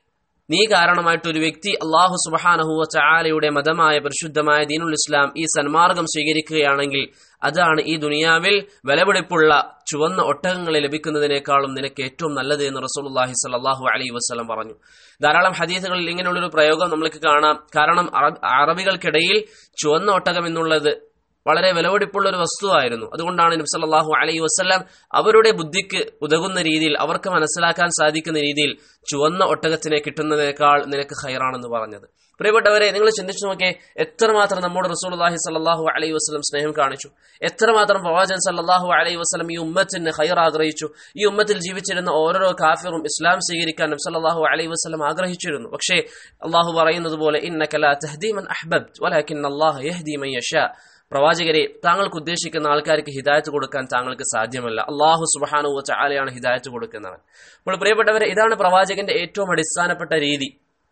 Speaker 1: നീ കാരണമായിട്ട് ഒരു വ്യക്തി അള്ളാഹു സുബഹാനഹുവ ചാലയുടെ മതമായ പരിശുദ്ധമായ ദീനുൽ ഇസ്ലാം ഈ സന്മാർഗം സ്വീകരിക്കുകയാണെങ്കിൽ അതാണ് ഈ ദുനിയാവിൽ വിലപിടിപ്പുള്ള ചുവന്ന ഒട്ടകങ്ങളെ ലഭിക്കുന്നതിനേക്കാളും നിനക്ക് ഏറ്റവും നല്ലത് എന്ന് റസൂലുള്ളാഹി സ്വല്ലല്ലാഹു അലൈഹി വസല്ലം പറഞ്ഞു ധാരാളം ഹദീസുകളിൽ ഇങ്ങനെയുള്ളൊരു പ്രയോഗം നമ്മൾക്ക് കാണാം കാരണം അറബികൾക്കിടയിൽ ചുവന്ന ഒട്ടകം എന്നുള്ളത് വളരെ വിലപിടിപ്പുള്ള ഒരു വസ്തുവായിരുന്നു അതുകൊണ്ടാണ് നബി സല്ലല്ലാഹു അലൈഹി വസല്ലം അവരുടെ ബുദ്ധിക്ക് ഉതകുന്ന രീതിയിൽ അവർക്ക് മനസ്സിലാക്കാൻ സാധിക്കുന്ന രീതിയിൽ ചുവന്ന ഒട്ടകത്തിനെ കിട്ടുന്നതിനേക്കാൾ നിനക്ക് ഹൈറാണെന്ന് പറഞ്ഞത് പ്രിയപ്പെട്ടവരെ നിങ്ങൾ ചിന്തിച്ചു നോക്കിയേ എത്രമാത്രം നമ്മുടെ റസൂലുള്ളാഹി സല്ലല്ലാഹു അലൈഹി വസല്ലം സ്നേഹം കാണിച്ചു എത്രമാത്രം പ്രവാചകൻ സല്ലല്ലാഹു അലൈഹി വസല്ലം ഈ ഉമ്മത്തിന് ഹൈർ ആഗ്രഹിച്ചു ഈ ഉമ്മത്തിൽ ജീവിച്ചിരുന്ന ഓരോ കാഫിറും ഇസ്ലാം സ്വീകരിക്കാൻ നബി സല്ലല്ലാഹു അലൈഹി വസല്ലം ആഗ്രഹിച്ചിരുന്നു പക്ഷേ അള്ളാഹു പറയുന്നത് പോലെ ഇന്നക ലാ തഹ്ദി മൻ അഹ്ബബ്ത് വലാകിൻ അല്ലാഹു യഹ്ദി മൻ യശാ പ്രവാചകരെ താങ്കൾക്ക് ഉദ്ദേശിക്കുന്ന ആൾക്കാർക്ക് ഹിദായത്ത് കൊടുക്കാൻ താങ്കൾക്ക് സാധ്യമല്ല അള്ളാഹു സുബാനു ചാലയാണ് ഹിദായത്ത് കൊടുക്കുന്നവൻ അപ്പോൾ പ്രിയപ്പെട്ടവരെ ഇതാണ് പ്രവാചകന്റെ ഏറ്റവും അടിസ്ഥാനപ്പെട്ട രീതി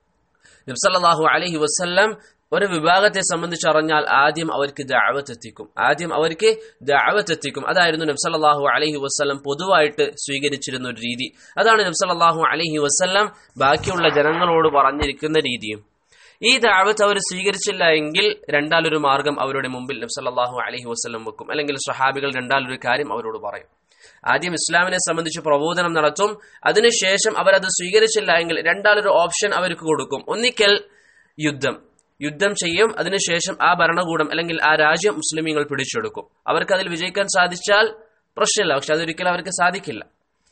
Speaker 1: നബ്സല്ലാഹു അലഹി വസ്ല്ലം ഒരു വിഭാഗത്തെ സംബന്ധിച്ചറിഞ്ഞാൽ ആദ്യം അവർക്ക് ദാവത്ത് എത്തിക്കും ആദ്യം അവർക്ക് ദാവത്ത് എത്തിക്കും അതായിരുന്നു നബ്സല്ലാഹു അലഹി വസ്ലം പൊതുവായിട്ട് സ്വീകരിച്ചിരുന്ന ഒരു രീതി അതാണ് നബ്സല്ലാഹു അലഹി വസ്ലം ബാക്കിയുള്ള ജനങ്ങളോട് പറഞ്ഞിരിക്കുന്ന രീതിയും ഈ ദാവത്ത് അവർ സ്വീകരിച്ചില്ല എങ്കിൽ രണ്ടാലൊരു മാർഗം അവരുടെ മുമ്പിൽ നബ്സല്ലാഹു അലഹി വസ്ലം വെക്കും അല്ലെങ്കിൽ സ്വഹാബികൾ രണ്ടാലൊരു കാര്യം അവരോട് പറയും ആദ്യം ഇസ്ലാമിനെ സംബന്ധിച്ച് പ്രബോധനം നടത്തും അതിനുശേഷം അവരത് സ്വീകരിച്ചില്ല എങ്കിൽ രണ്ടാലൊരു ഓപ്ഷൻ അവർക്ക് കൊടുക്കും ഒന്നിക്കൽ യുദ്ധം യുദ്ധം ചെയ്യും അതിനുശേഷം ആ ഭരണകൂടം അല്ലെങ്കിൽ ആ രാജ്യം മുസ്ലിമീങ്ങൾ പിടിച്ചെടുക്കും അവർക്ക് അതിൽ വിജയിക്കാൻ സാധിച്ചാൽ പ്രശ്നമില്ല പക്ഷെ അതൊരിക്കലും അവർക്ക് സാധിക്കില്ല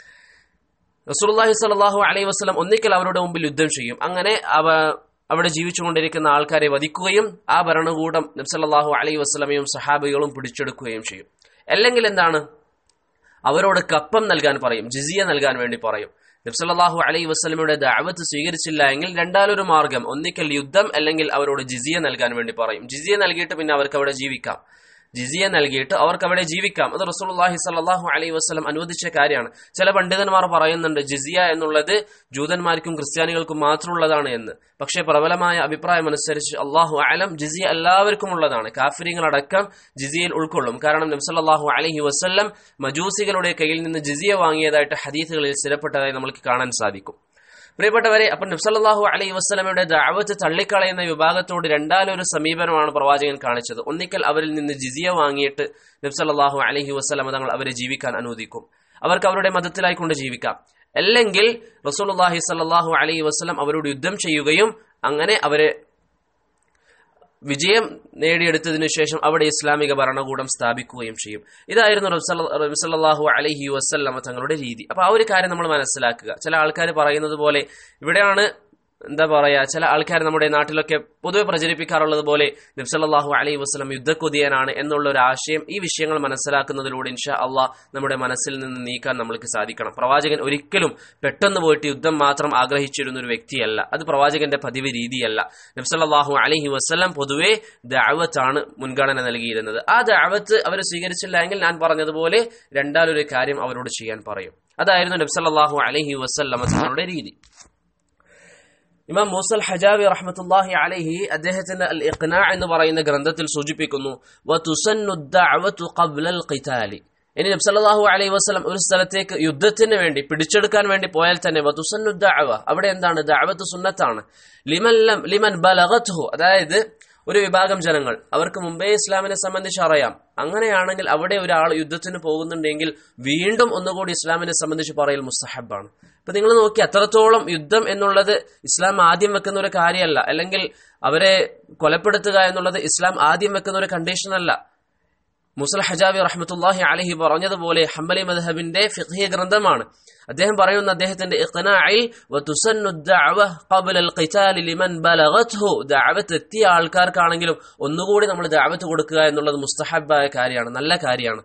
Speaker 1: റസൂലുള്ളാഹി സ്വല്ലല്ലാഹു അലൈഹി വസല്ലം ഒന്നിക്കൽ അവരുടെ മുമ്പിൽ യുദ്ധം ചെയ്യും അങ്ങനെ അവ അവിടെ ജീവിച്ചുകൊണ്ടിരിക്കുന്ന ആൾക്കാരെ വധിക്കുകയും ആ ഭരണകൂടം നബ്സല്ലാഹു അലൈഹി വസ്ലമയും സഹാബികളും പിടിച്ചെടുക്കുകയും ചെയ്യും അല്ലെങ്കിൽ എന്താണ് അവരോട് കപ്പം നൽകാൻ പറയും ജിസിയ നൽകാൻ വേണ്ടി പറയും നബ്സല്ലാഹു അലൈഹി വസ്ലമയുടെ ദാവത്ത് സ്വീകരിച്ചില്ല എങ്കിൽ രണ്ടാലൊരു മാർഗം ഒന്നിക്കൽ യുദ്ധം അല്ലെങ്കിൽ അവരോട് ജിസിയ നൽകാൻ വേണ്ടി പറയും ജിസിയ നൽകിയിട്ട് പിന്നെ അവർക്ക് അവിടെ ജീവിക്കാം ജിസിയ നൽകിയിട്ട് അവർക്ക് അവിടെ ജീവിക്കാം അത് റസൂലുള്ളാഹി സ്വല്ലല്ലാഹു അലൈഹി വസല്ലം അനുവദിച്ച കാര്യമാണ് ചില പണ്ഡിതന്മാർ പറയുന്നുണ്ട് ജിസിയ എന്നുള്ളത് ജൂതന്മാർക്കും ക്രിസ്ത്യാനികൾക്കും മാത്രമുള്ളതാണ് എന്ന് പക്ഷേ പ്രബലമായ അഭിപ്രായം അനുസരിച്ച് അള്ളാഹു അലം ജിസിയ എല്ലാവർക്കും ഉള്ളതാണ് കാഫിരിങ്ങളടക്കം ജിസിയയിൽ ഉൾക്കൊള്ളും കാരണം നബ്സല്ലാഹു അലൈഹി വസല്ലം മജൂസികളുടെ കയ്യിൽ നിന്ന് ജിസിയ വാങ്ങിയതായിട്ട് ഹദീസുകളിൽ സ്ഥിരപ്പെട്ടതായി നമുക്ക് കാണാൻ സാധിക്കും പ്രിയപ്പെട്ടവരെ അപ്പൊ നബ്സല്ലാഹു അലൈഹി വസ്ലമയുടെ ദാവത്ത് തള്ളിക്കളയുന്ന വിഭാഗത്തോട് രണ്ടാലൊരു സമീപനമാണ് പ്രവാചകൻ കാണിച്ചത് ഒന്നിക്കൽ അവരിൽ നിന്ന് ജിസിയ വാങ്ങിയിട്ട് നബ്സല്ലാഹു അലൈഹി വസ്ലമ തങ്ങൾ അവരെ ജീവിക്കാൻ അനുവദിക്കും അവർക്ക് അവരുടെ മതത്തിലായിക്കൊണ്ട് ജീവിക്കാം അല്ലെങ്കിൽ റസൂലുള്ളാഹി സല്ലാഹു അലൈഹി വസ്ലം അവരോട് യുദ്ധം ചെയ്യുകയും അങ്ങനെ അവരെ വിജയം നേടിയെടുത്തതിനു ശേഷം അവിടെ ഇസ്ലാമിക ഭരണകൂടം സ്ഥാപിക്കുകയും ചെയ്യും ഇതായിരുന്നു റബ്സല്ലാഹു അലഹി വസ്ല്ലമ തങ്ങളുടെ രീതി അപ്പൊ ആ ഒരു കാര്യം നമ്മൾ മനസ്സിലാക്കുക ചില ആൾക്കാർ പറയുന്നത് പോലെ ഇവിടെയാണ് എന്താ പറയാ ചില ആൾക്കാർ നമ്മുടെ നാട്ടിലൊക്കെ പൊതുവെ പ്രചരിപ്പിക്കാറുള്ളത് പോലെ നബ്സല്ലാഹു അലൈഹി വസ്ലം യുദ്ധക്കൊതിയനാണ് എന്നുള്ള ഒരു ആശയം ഈ വിഷയങ്ങൾ മനസ്സിലാക്കുന്നതിലൂടെ ഇൻഷാ അള്ളാഹ് നമ്മുടെ മനസ്സിൽ നിന്ന് നീക്കാൻ നമ്മൾക്ക് സാധിക്കണം പ്രവാചകൻ ഒരിക്കലും പെട്ടെന്ന് പോയിട്ട് യുദ്ധം മാത്രം ആഗ്രഹിച്ചിരുന്ന ഒരു വ്യക്തിയല്ല അത് പ്രവാചകന്റെ പതിവ് രീതിയല്ല നബ്സല്ലാഹു അലൈഹി വസ്ലം പൊതുവെ ദാവത്താണ് മുൻഗണന നൽകിയിരുന്നത് ആ ദാവത്ത് അവർ സ്വീകരിച്ചില്ല എങ്കിൽ ഞാൻ പറഞ്ഞതുപോലെ രണ്ടാലൊരു കാര്യം അവരോട് ചെയ്യാൻ പറയും അതായിരുന്നു നബ്സല്ലാഹു അലൈഹി വസ്ലം തങ്ങളുടെ രീതി ഇമാം മൂസൽ ഹജാബി റഹ്മത്തുല്ലാഹി അലൈഹി അദ്ദേഹത്തിന്റെ അൽ ഇഖ്നാ എന്ന് പറയുന്ന ഗ്രന്ഥത്തിൽ സൂചിപ്പിക്കുന്നു ഇനി നബ്സല്ലാഹു അലൈഹി വസ്ലം ഒരു സ്ഥലത്തേക്ക് യുദ്ധത്തിന് വേണ്ടി പിടിച്ചെടുക്കാൻ വേണ്ടി പോയാൽ തന്നെ വതുസന്നുദ്ദഅവ അവിടെ എന്താണ് ദഅവത്ത് സുന്നത്താണ് ലിമൻ ലിമൻ ബലഗത്ഹു അതായത് ഒരു വിഭാഗം ജനങ്ങൾ അവർക്ക് മുമ്പേ ഇസ്ലാമിനെ സംബന്ധിച്ച് അറിയാം അങ്ങനെയാണെങ്കിൽ അവിടെ ഒരാൾ യുദ്ധത്തിന് പോകുന്നുണ്ടെങ്കിൽ വീണ്ടും ഒന്നുകൂടി ഇസ്ലാമിനെ സംബന്ധിച്ച് പറയൽ മുസ്തഹബാണ് ഇപ്പൊ നിങ്ങൾ നോക്കി അത്രത്തോളം യുദ്ധം എന്നുള്ളത് ഇസ്ലാം ആദ്യം വെക്കുന്ന ഒരു കാര്യമല്ല അല്ലെങ്കിൽ അവരെ കൊലപ്പെടുത്തുക എന്നുള്ളത് ഇസ്ലാം ആദ്യം വെക്കുന്ന ഒരു കണ്ടീഷൻ അല്ല മുസൽ ഹജാബി റഹ്മത്തുല്ലാഹി അലഹി പറഞ്ഞതുപോലെ ഹംബലി മദ്ഹബിന്റെ ഫിഖ്ഹി ഗ്രന്ഥമാണ് അദ്ദേഹം പറയുന്ന അദ്ദേഹത്തിന്റെ ദഅവത്ത് എത്തിയ ആൾക്കാർക്കാണെങ്കിലും ഒന്നുകൂടി നമ്മൾ ദഅവത്ത് കൊടുക്കുക എന്നുള്ളത് മുസ്തഹബായ കാര്യമാണ് നല്ല കാര്യമാണ്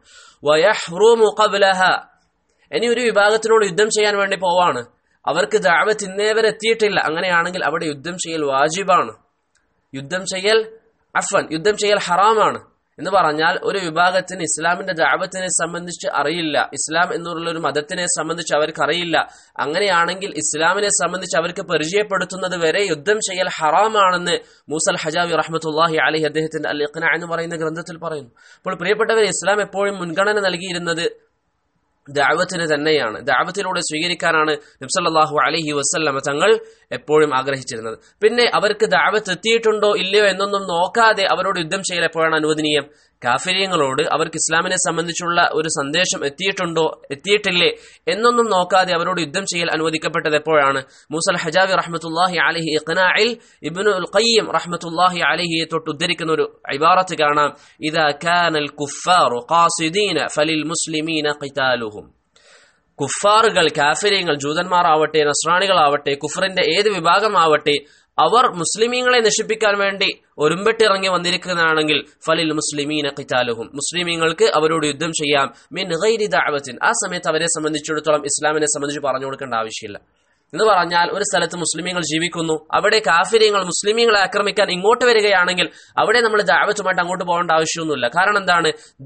Speaker 1: ഇനി ഒരു വിഭാഗത്തിനോട് യുദ്ധം ചെയ്യാൻ വേണ്ടി പോവാണ് അവർക്ക് ദാവത്ത് ഇന്നേവരെ എത്തിയിട്ടില്ല അങ്ങനെയാണെങ്കിൽ അവിടെ യുദ്ധം ചെയ്യൽ വാജിബാണ് യുദ്ധം ചെയ്യൽ അഫൻ യുദ്ധം ചെയ്യൽ ഹറാമാണ് എന്ന് പറഞ്ഞാൽ ഒരു വിഭാഗത്തിന് ഇസ്ലാമിന്റെ ദാവത്തിനെ സംബന്ധിച്ച് അറിയില്ല ഇസ്ലാം എന്നുള്ള ഒരു മതത്തിനെ സംബന്ധിച്ച് അവർക്ക് അറിയില്ല അങ്ങനെയാണെങ്കിൽ ഇസ്ലാമിനെ സംബന്ധിച്ച് അവർക്ക് പരിചയപ്പെടുത്തുന്നത് വരെ യുദ്ധം ചെയ്യൽ ഹറാമാണെന്ന് മൂസൽ ഹജാബി റഹ്മത്തുല്ലാഹി അലി അദ്ദേഹത്തിന്റെ അൽ ഇഖ്ന എന്ന് പറയുന്ന ഗ്രന്ഥത്തിൽ പറയുന്നു അപ്പോൾ പ്രിയപ്പെട്ടവർ ഇസ്ലാം എപ്പോഴും മുൻഗണന നൽകിയിരുന്നത് ദാവത്തിന് തന്നെയാണ് ദാവത്തിലൂടെ സ്വീകരിക്കാനാണ് നബ്സല്ലാഹു അലഹി വസ്ല്ലമ തങ്ങൾ എപ്പോഴും ആഗ്രഹിച്ചിരുന്നത് പിന്നെ അവർക്ക് ദാവത്ത് എത്തിയിട്ടുണ്ടോ ഇല്ലയോ എന്നൊന്നും നോക്കാതെ അവരോട് യുദ്ധം ചെയ്യൽ എപ്പോഴാണ് അനുവദനീയം കാഫര്യങ്ങളോട് അവർക്ക് ഇസ്ലാമിനെ സംബന്ധിച്ചുള്ള ഒരു സന്ദേശം എത്തിയിട്ടുണ്ടോ എത്തിയിട്ടില്ലേ എന്നൊന്നും നോക്കാതെ അവരോട് യുദ്ധം ചെയ്യൽ അനുവദിക്കപ്പെട്ടത് എപ്പോഴാണ് മൂസൽ ഹജാബി റഹ്മത്തുല്ലാഹി അലഹി ഇഖ്നായിൽ ഇബ്നുൽ ഖയ്യം റഹ്മത്തുല്ലാഹി അലഹിയെ തൊട്ട് ഉദ്ധരിക്കുന്ന ഒരു ഇബാറത്ത് കാണാം ഇദാ കാനൽ കുഫാറു ഖാസിദീന ഫലിൽ മുസ്ലിമീന ഖിതാലുഹും കുഫാറുകൾ കാഫര്യങ്ങൾ ജൂതന്മാരാവട്ടെ നസ്രാണികളാവട്ടെ കുഫറിന്റെ ഏത് വിഭാഗമാവട്ടെ അവർ മുസ്ലിമീങ്ങളെ നശിപ്പിക്കാൻ വേണ്ടി ഒരുമ്പെട്ടിറങ്ങി വന്നിരിക്കുന്നതാണെങ്കിൽ ഫലിൽ മുസ്ലിമീന ഖിതാലുഹും മുസ്ലിമീങ്ങൾക്ക് അവരോട് യുദ്ധം ചെയ്യാം മിൻ ഗൈരി ദഅവത്തിൻ ആ സമയത്ത് അവരെ സംബന്ധിച്ചിടത്തോളം ഇസ്ലാമിനെ സംബന്ധിച്ച് പറഞ്ഞു കൊടുക്കേണ്ട ആവശ്യമില്ല എന്ന് പറഞ്ഞാൽ ഒരു സ്ഥലത്ത് മുസ്ലിമീങ്ങൾ ജീവിക്കുന്നു അവിടെ കാഫിര്യങ്ങൾ മുസ്ലിമീങ്ങളെ ആക്രമിക്കാൻ ഇങ്ങോട്ട് വരികയാണെങ്കിൽ അവിടെ നമ്മൾ ദാവത്തുമായിട്ട് അങ്ങോട്ട് പോകേണ്ട ആവശ്യമൊന്നുമില്ല കാരണം എന്താണ്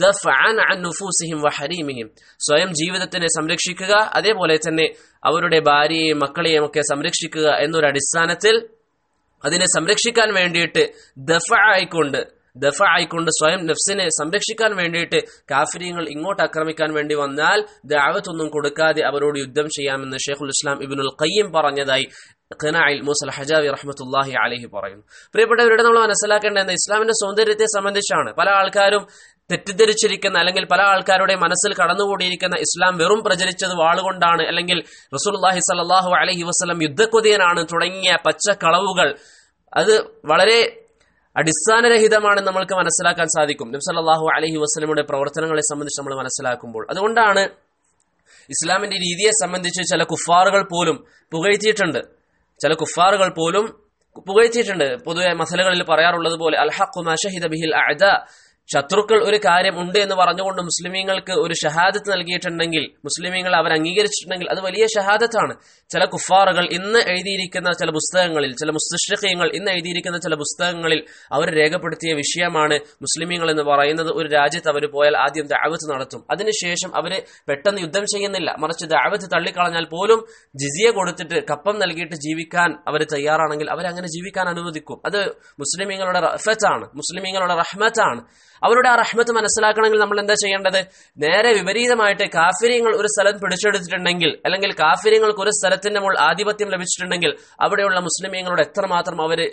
Speaker 1: വഹരീമിഹിം സ്വയം ജീവിതത്തിനെ സംരക്ഷിക്കുക അതേപോലെ തന്നെ അവരുടെ ഭാര്യയെയും മക്കളെയും ഒക്കെ സംരക്ഷിക്കുക എന്നൊരു അടിസ്ഥാനത്തിൽ അതിനെ സംരക്ഷിക്കാൻ വേണ്ടിയിട്ട് ദഫ ആയിക്കൊണ്ട് ദഫ ആയിക്കൊണ്ട് സ്വയം നഫ്സിനെ സംരക്ഷിക്കാൻ വേണ്ടിയിട്ട് കാഫിര്യങ്ങൾ ഇങ്ങോട്ട് ആക്രമിക്കാൻ വേണ്ടി വന്നാൽ ദാവത്തൊന്നും കൊടുക്കാതെ അവരോട് യുദ്ധം ചെയ്യാമെന്ന് ഷെയ്ഖുൽ ഇസ്ലാം ഇബിനുൽ ഖയ്യം പറഞ്ഞതായി ഖനായിൽ മൂസൽ ഹജാവി റഹ്മത്തുല്ലാഹി അലഹി പറയുന്നു പ്രിയപ്പെട്ടവരുടെ നമ്മൾ മനസ്സിലാക്കേണ്ടത് ഇസ്ലാമിന്റെ സൗന്ദര്യത്തെ സംബന്ധിച്ചാണ് പല ആൾക്കാരും തെറ്റിദ്ധരിച്ചിരിക്കുന്ന അല്ലെങ്കിൽ പല ആൾക്കാരുടെ മനസ്സിൽ കടന്നുകൂടിയിരിക്കുന്ന ഇസ്ലാം വെറും പ്രചരിച്ചത് വാളുകൊണ്ടാണ് അല്ലെങ്കിൽ റസൂൽഹി സലാഹു അലഹി വസ്ലം യുദ്ധക്കൊതിയനാണ് തുടങ്ങിയ പച്ചക്കളവുകൾ അത് വളരെ അടിസ്ഥാനരഹിതമാണ് നമ്മൾക്ക് മനസ്സിലാക്കാൻ സാധിക്കും നബ്സല്ലാഹു അലഹി വസ്ലമിയുടെ പ്രവർത്തനങ്ങളെ സംബന്ധിച്ച് നമ്മൾ മനസ്സിലാക്കുമ്പോൾ അതുകൊണ്ടാണ് ഇസ്ലാമിന്റെ രീതിയെ സംബന്ധിച്ച് ചില കുഫാറുകൾ പോലും പുകഴ്ത്തിയിട്ടുണ്ട് ചില കുഫാറുകൾ പോലും പുകഴ്ത്തിയിട്ടുണ്ട് പൊതുവെ മസലകളിൽ പറയാറുള്ളത് പോലെ അൽഹഖു ഷഹിദ ബിഹിൽ അഅദ ശത്രുക്കൾ ഒരു കാര്യം ഉണ്ട് എന്ന് പറഞ്ഞുകൊണ്ട് മുസ്ലിമീങ്ങൾക്ക് ഒരു ഷഹാദത്ത് നൽകിയിട്ടുണ്ടെങ്കിൽ മുസ്ലിമീങ്ങൾ അവർ അംഗീകരിച്ചിട്ടുണ്ടെങ്കിൽ അത് വലിയ ഷഹാദത്താണ് ചില കുഫാറുകൾ ഇന്ന് എഴുതിയിരിക്കുന്ന ചില പുസ്തകങ്ങളിൽ ചില മുസ്തഷീങ്ങൾ ഇന്ന് എഴുതിയിരിക്കുന്ന ചില പുസ്തകങ്ങളിൽ അവർ രേഖപ്പെടുത്തിയ വിഷയമാണ് മുസ്ലിമീങ്ങൾ എന്ന് പറയുന്നത് ഒരു രാജ്യത്ത് അവർ പോയാൽ ആദ്യം ദാവത്ത് നടത്തും അതിനുശേഷം അവർ പെട്ടെന്ന് യുദ്ധം ചെയ്യുന്നില്ല മറിച്ച് ദാവത്ത് തള്ളിക്കളഞ്ഞാൽ പോലും ജിസിയ കൊടുത്തിട്ട് കപ്പം നൽകിയിട്ട് ജീവിക്കാൻ അവർ തയ്യാറാണെങ്കിൽ അവരങ്ങനെ ജീവിക്കാൻ അനുവദിക്കും അത് മുസ്ലിമീങ്ങളുടെ റഫത്താണ് മുസ്ലിമീങ്ങളുടെ റഹ്മത്താണ് അവരുടെ ആ റഹ്മത്ത് മനസ്സിലാക്കണമെങ്കിൽ നമ്മൾ എന്താ ചെയ്യേണ്ടത് നേരെ വിപരീതമായിട്ട് കാഫിര്യങ്ങൾ ഒരു സ്ഥലം പിടിച്ചെടുത്തിട്ടുണ്ടെങ്കിൽ അല്ലെങ്കിൽ കാഫിര്യങ്ങൾക്ക് ഒരു സ്ഥലത്തിന്റെ മുകൾ ആധിപത്യം ലഭിച്ചിട്ടുണ്ടെങ്കിൽ അവിടെയുള്ള മുസ്ലിമീങ്ങളോട് എത്രമാത്രം അവര്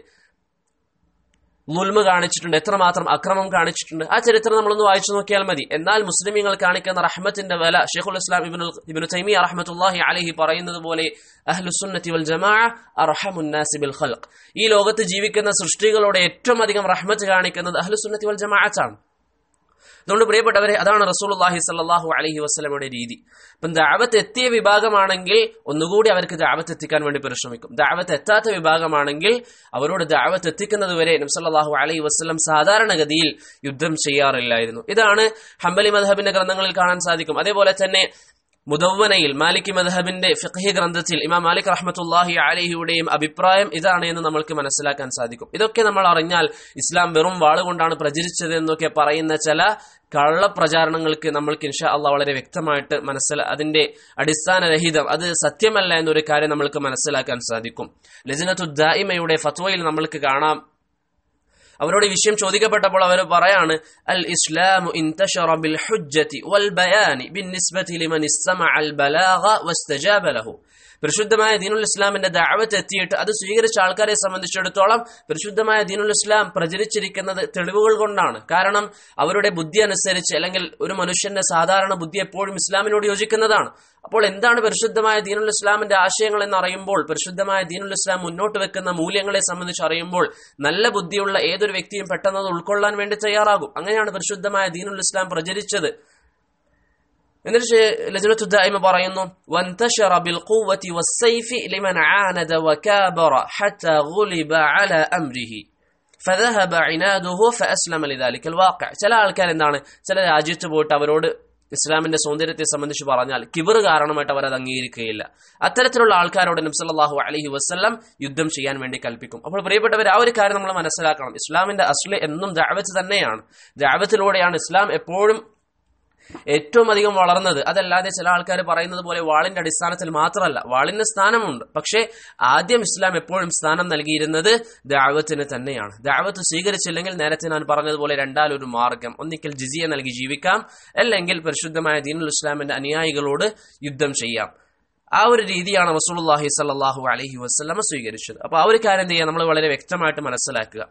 Speaker 1: ലുൽമ കാണിച്ചിട്ടുണ്ട് എത്രമാത്രം അക്രമം കാണിച്ചിട്ടുണ്ട് ആ ചരിത്രം നമ്മളൊന്ന് വായിച്ചു നോക്കിയാൽ മതി എന്നാൽ മുസ്ലിമീങ്ങൾ കാണിക്കുന്ന റഹ്മത്തിന്റെ വില ഷെയ്ഖുൽ ഇസ്ലാം ഇബിനു ഇബിനു തൈമി റഹ്മത്തുല്ലാഹി അലഹി പറയുന്നത് പോലെ അഹ്ലുസുന്നത്തി വൽ ജമാ അർഹമുന്നാസി ബിൽ ഖൽഖ് ഈ ലോകത്ത് ജീവിക്കുന്ന സൃഷ്ടികളോട് ഏറ്റവും അധികം റഹ്മത്ത് കാണിക്കുന്നത് അഹ്ലുസുന്നത്തി വൽ ജമാഅത്താണ് അതുകൊണ്ട് പ്രിയപ്പെട്ടവരെ അതാണ് റസൂലുള്ളാഹി സല്ലല്ലാഹു അലൈഹി വസല്ലമയുടെ രീതി ഇപ്പം ദാവത്ത് എത്തിയ വിഭാഗമാണെങ്കിൽ ഒന്നുകൂടി അവർക്ക് ദാവത്ത് എത്തിക്കാൻ വേണ്ടി പരിശ്രമിക്കും ദാവത്ത് എത്താത്ത വിഭാഗമാണെങ്കിൽ അവരോട് ദാവത്ത് എത്തിക്കുന്നത് വരെ നബ്സല്ലാഹു അലൈഹി വസ്ലം സാധാരണഗതിയിൽ യുദ്ധം ചെയ്യാറില്ലായിരുന്നു ഇതാണ് ഹംബലി മധബിന്റെ ഗ്രന്ഥങ്ങളിൽ കാണാൻ സാധിക്കും അതേപോലെ തന്നെ മുദവ്വനയിൽ മാലിക് മദ്ഹബിന്റെ ഫിഖ്ഹി ഗ്രന്ഥത്തിൽ ഇമാം മാലിക് റഹ്മത്തുല്ലാഹി അലഹിയുടെയും അഭിപ്രായം ഇതാണ് എന്ന് നമ്മൾക്ക് മനസ്സിലാക്കാൻ സാധിക്കും ഇതൊക്കെ നമ്മൾ അറിഞ്ഞാൽ ഇസ്ലാം വെറും വാളുകൊണ്ടാണ് പ്രചരിച്ചത് എന്നൊക്കെ പറയുന്ന ചില കള്ളപ്രചാരണങ്ങൾക്ക് നമ്മൾക്ക് ഇൻഷാ അള്ളാഹ് വളരെ വ്യക്തമായിട്ട് മനസ്സില അതിന്റെ അടിസ്ഥാനരഹിതം അത് സത്യമല്ല എന്നൊരു കാര്യം നമ്മൾക്ക് മനസ്സിലാക്കാൻ സാധിക്കും ലജനത്തുദ്ദായിമയുടെ ഫത്വയിൽ നമ്മൾക്ക് കാണാം അവരോട് ഈ വിഷയം ചോദിക്കപ്പെട്ടപ്പോൾ അവർ പറയാണ് അൽ ഇസ്ലാമു ഇൻതശറ ബിൽ ഹുജ്ജതി വൽ ബയാനി ബിന്നിസ്ബതി ലിമൻ ഇസ്തമഅ അൽ ബലാഗ വസ്തജാബ ലഹു പരിശുദ്ധമായ ദീനുൽ ഇസ്ലാമിന്റെ ദാവത്ത് എത്തിയിട്ട് അത് സ്വീകരിച്ച ആൾക്കാരെ സംബന്ധിച്ചിടത്തോളം പരിശുദ്ധമായ ദീനുൽ ഇസ്ലാം പ്രചരിച്ചിരിക്കുന്നത് തെളിവുകൾ കൊണ്ടാണ് കാരണം അവരുടെ ബുദ്ധി അനുസരിച്ച് അല്ലെങ്കിൽ ഒരു മനുഷ്യന്റെ സാധാരണ ബുദ്ധി എപ്പോഴും ഇസ്ലാമിനോട് യോജിക്കുന്നതാണ് അപ്പോൾ എന്താണ് പരിശുദ്ധമായ ദീനുൽ ഇസ്ലാമിന്റെ ആശയങ്ങൾ എന്ന് അറിയുമ്പോൾ പരിശുദ്ധമായ ദീനുൽ ഇസ്ലാം മുന്നോട്ട് വെക്കുന്ന മൂല്യങ്ങളെ സംബന്ധിച്ച് അറിയുമ്പോൾ നല്ല ബുദ്ധിയുള്ള ഏതൊരു വ്യക്തിയും പെട്ടെന്ന് അത് ഉൾക്കൊള്ളാൻ വേണ്ടി തയ്യാറാകും അങ്ങനെയാണ് പരിശുദ്ധമായ ദീനുൽ ഇസ്ലാം പ്രചരിച്ചത് എന്നിട്ട് ലജനത്തുദ്ദായ്മ പറയുന്നു وانتشر بالقوة والسيف لمن عاند وكابر حتى غلب على أمره فذهب عناده فأسلم لذلك الواقع ചില ആൾക്കാർ എന്താണ് ചില രാജ്യത്ത് പോയിട്ട് അവരോട് ഇസ്ലാമിന്റെ സൗന്ദര്യത്തെ സംബന്ധിച്ച് പറഞ്ഞാൽ കിബർ കാരണമായിട്ട് അവർ അത് അംഗീകരിക്കുകയില്ല അത്തരത്തിലുള്ള ആൾക്കാരോട് നബ്സല്ലാഹു അലഹി വസ്ല്ലാം യുദ്ധം ചെയ്യാൻ വേണ്ടി കൽപ്പിക്കും അപ്പോൾ പ്രിയപ്പെട്ടവർ ആ ഒരു കാര്യം നമ്മൾ മനസ്സിലാക്കണം ഇസ്ലാമിന്റെ അസ്ല് എന്നും ദാവത്ത് തന്നെയാണ് ദാവത്തിലൂടെയാണ് ഇസ്ലാം എപ്പോഴും ഏറ്റവും അധികം വളർന്നത് അതല്ലാതെ ചില ആൾക്കാർ പറയുന്നത് പോലെ വാളിന്റെ അടിസ്ഥാനത്തിൽ മാത്രമല്ല വാളിന് സ്ഥാനമുണ്ട് പക്ഷേ ആദ്യം ഇസ്ലാം എപ്പോഴും സ്ഥാനം നൽകിയിരുന്നത് ദാവത്തിന് തന്നെയാണ് ദാവത്ത് സ്വീകരിച്ചില്ലെങ്കിൽ നേരത്തെ ഞാൻ പറഞ്ഞതുപോലെ രണ്ടാലൊരു മാർഗം ഒന്നിക്കൽ ജിസിയ നൽകി ജീവിക്കാം അല്ലെങ്കിൽ പരിശുദ്ധമായ ദീനുൽ ഇസ്ലാമിന്റെ അനുയായികളോട് യുദ്ധം ചെയ്യാം ആ ഒരു രീതിയാണ് റസൂലുള്ളാഹി സല്ലല്ലാഹു അലൈഹി വസല്ലമ സ്വീകരിച്ചത് അപ്പോൾ ആ ഒരു കാര്യം ചെയ്യാൻ നമ്മൾ വളരെ വ്യക്തമായിട്ട് മനസ്സിലാക്കുക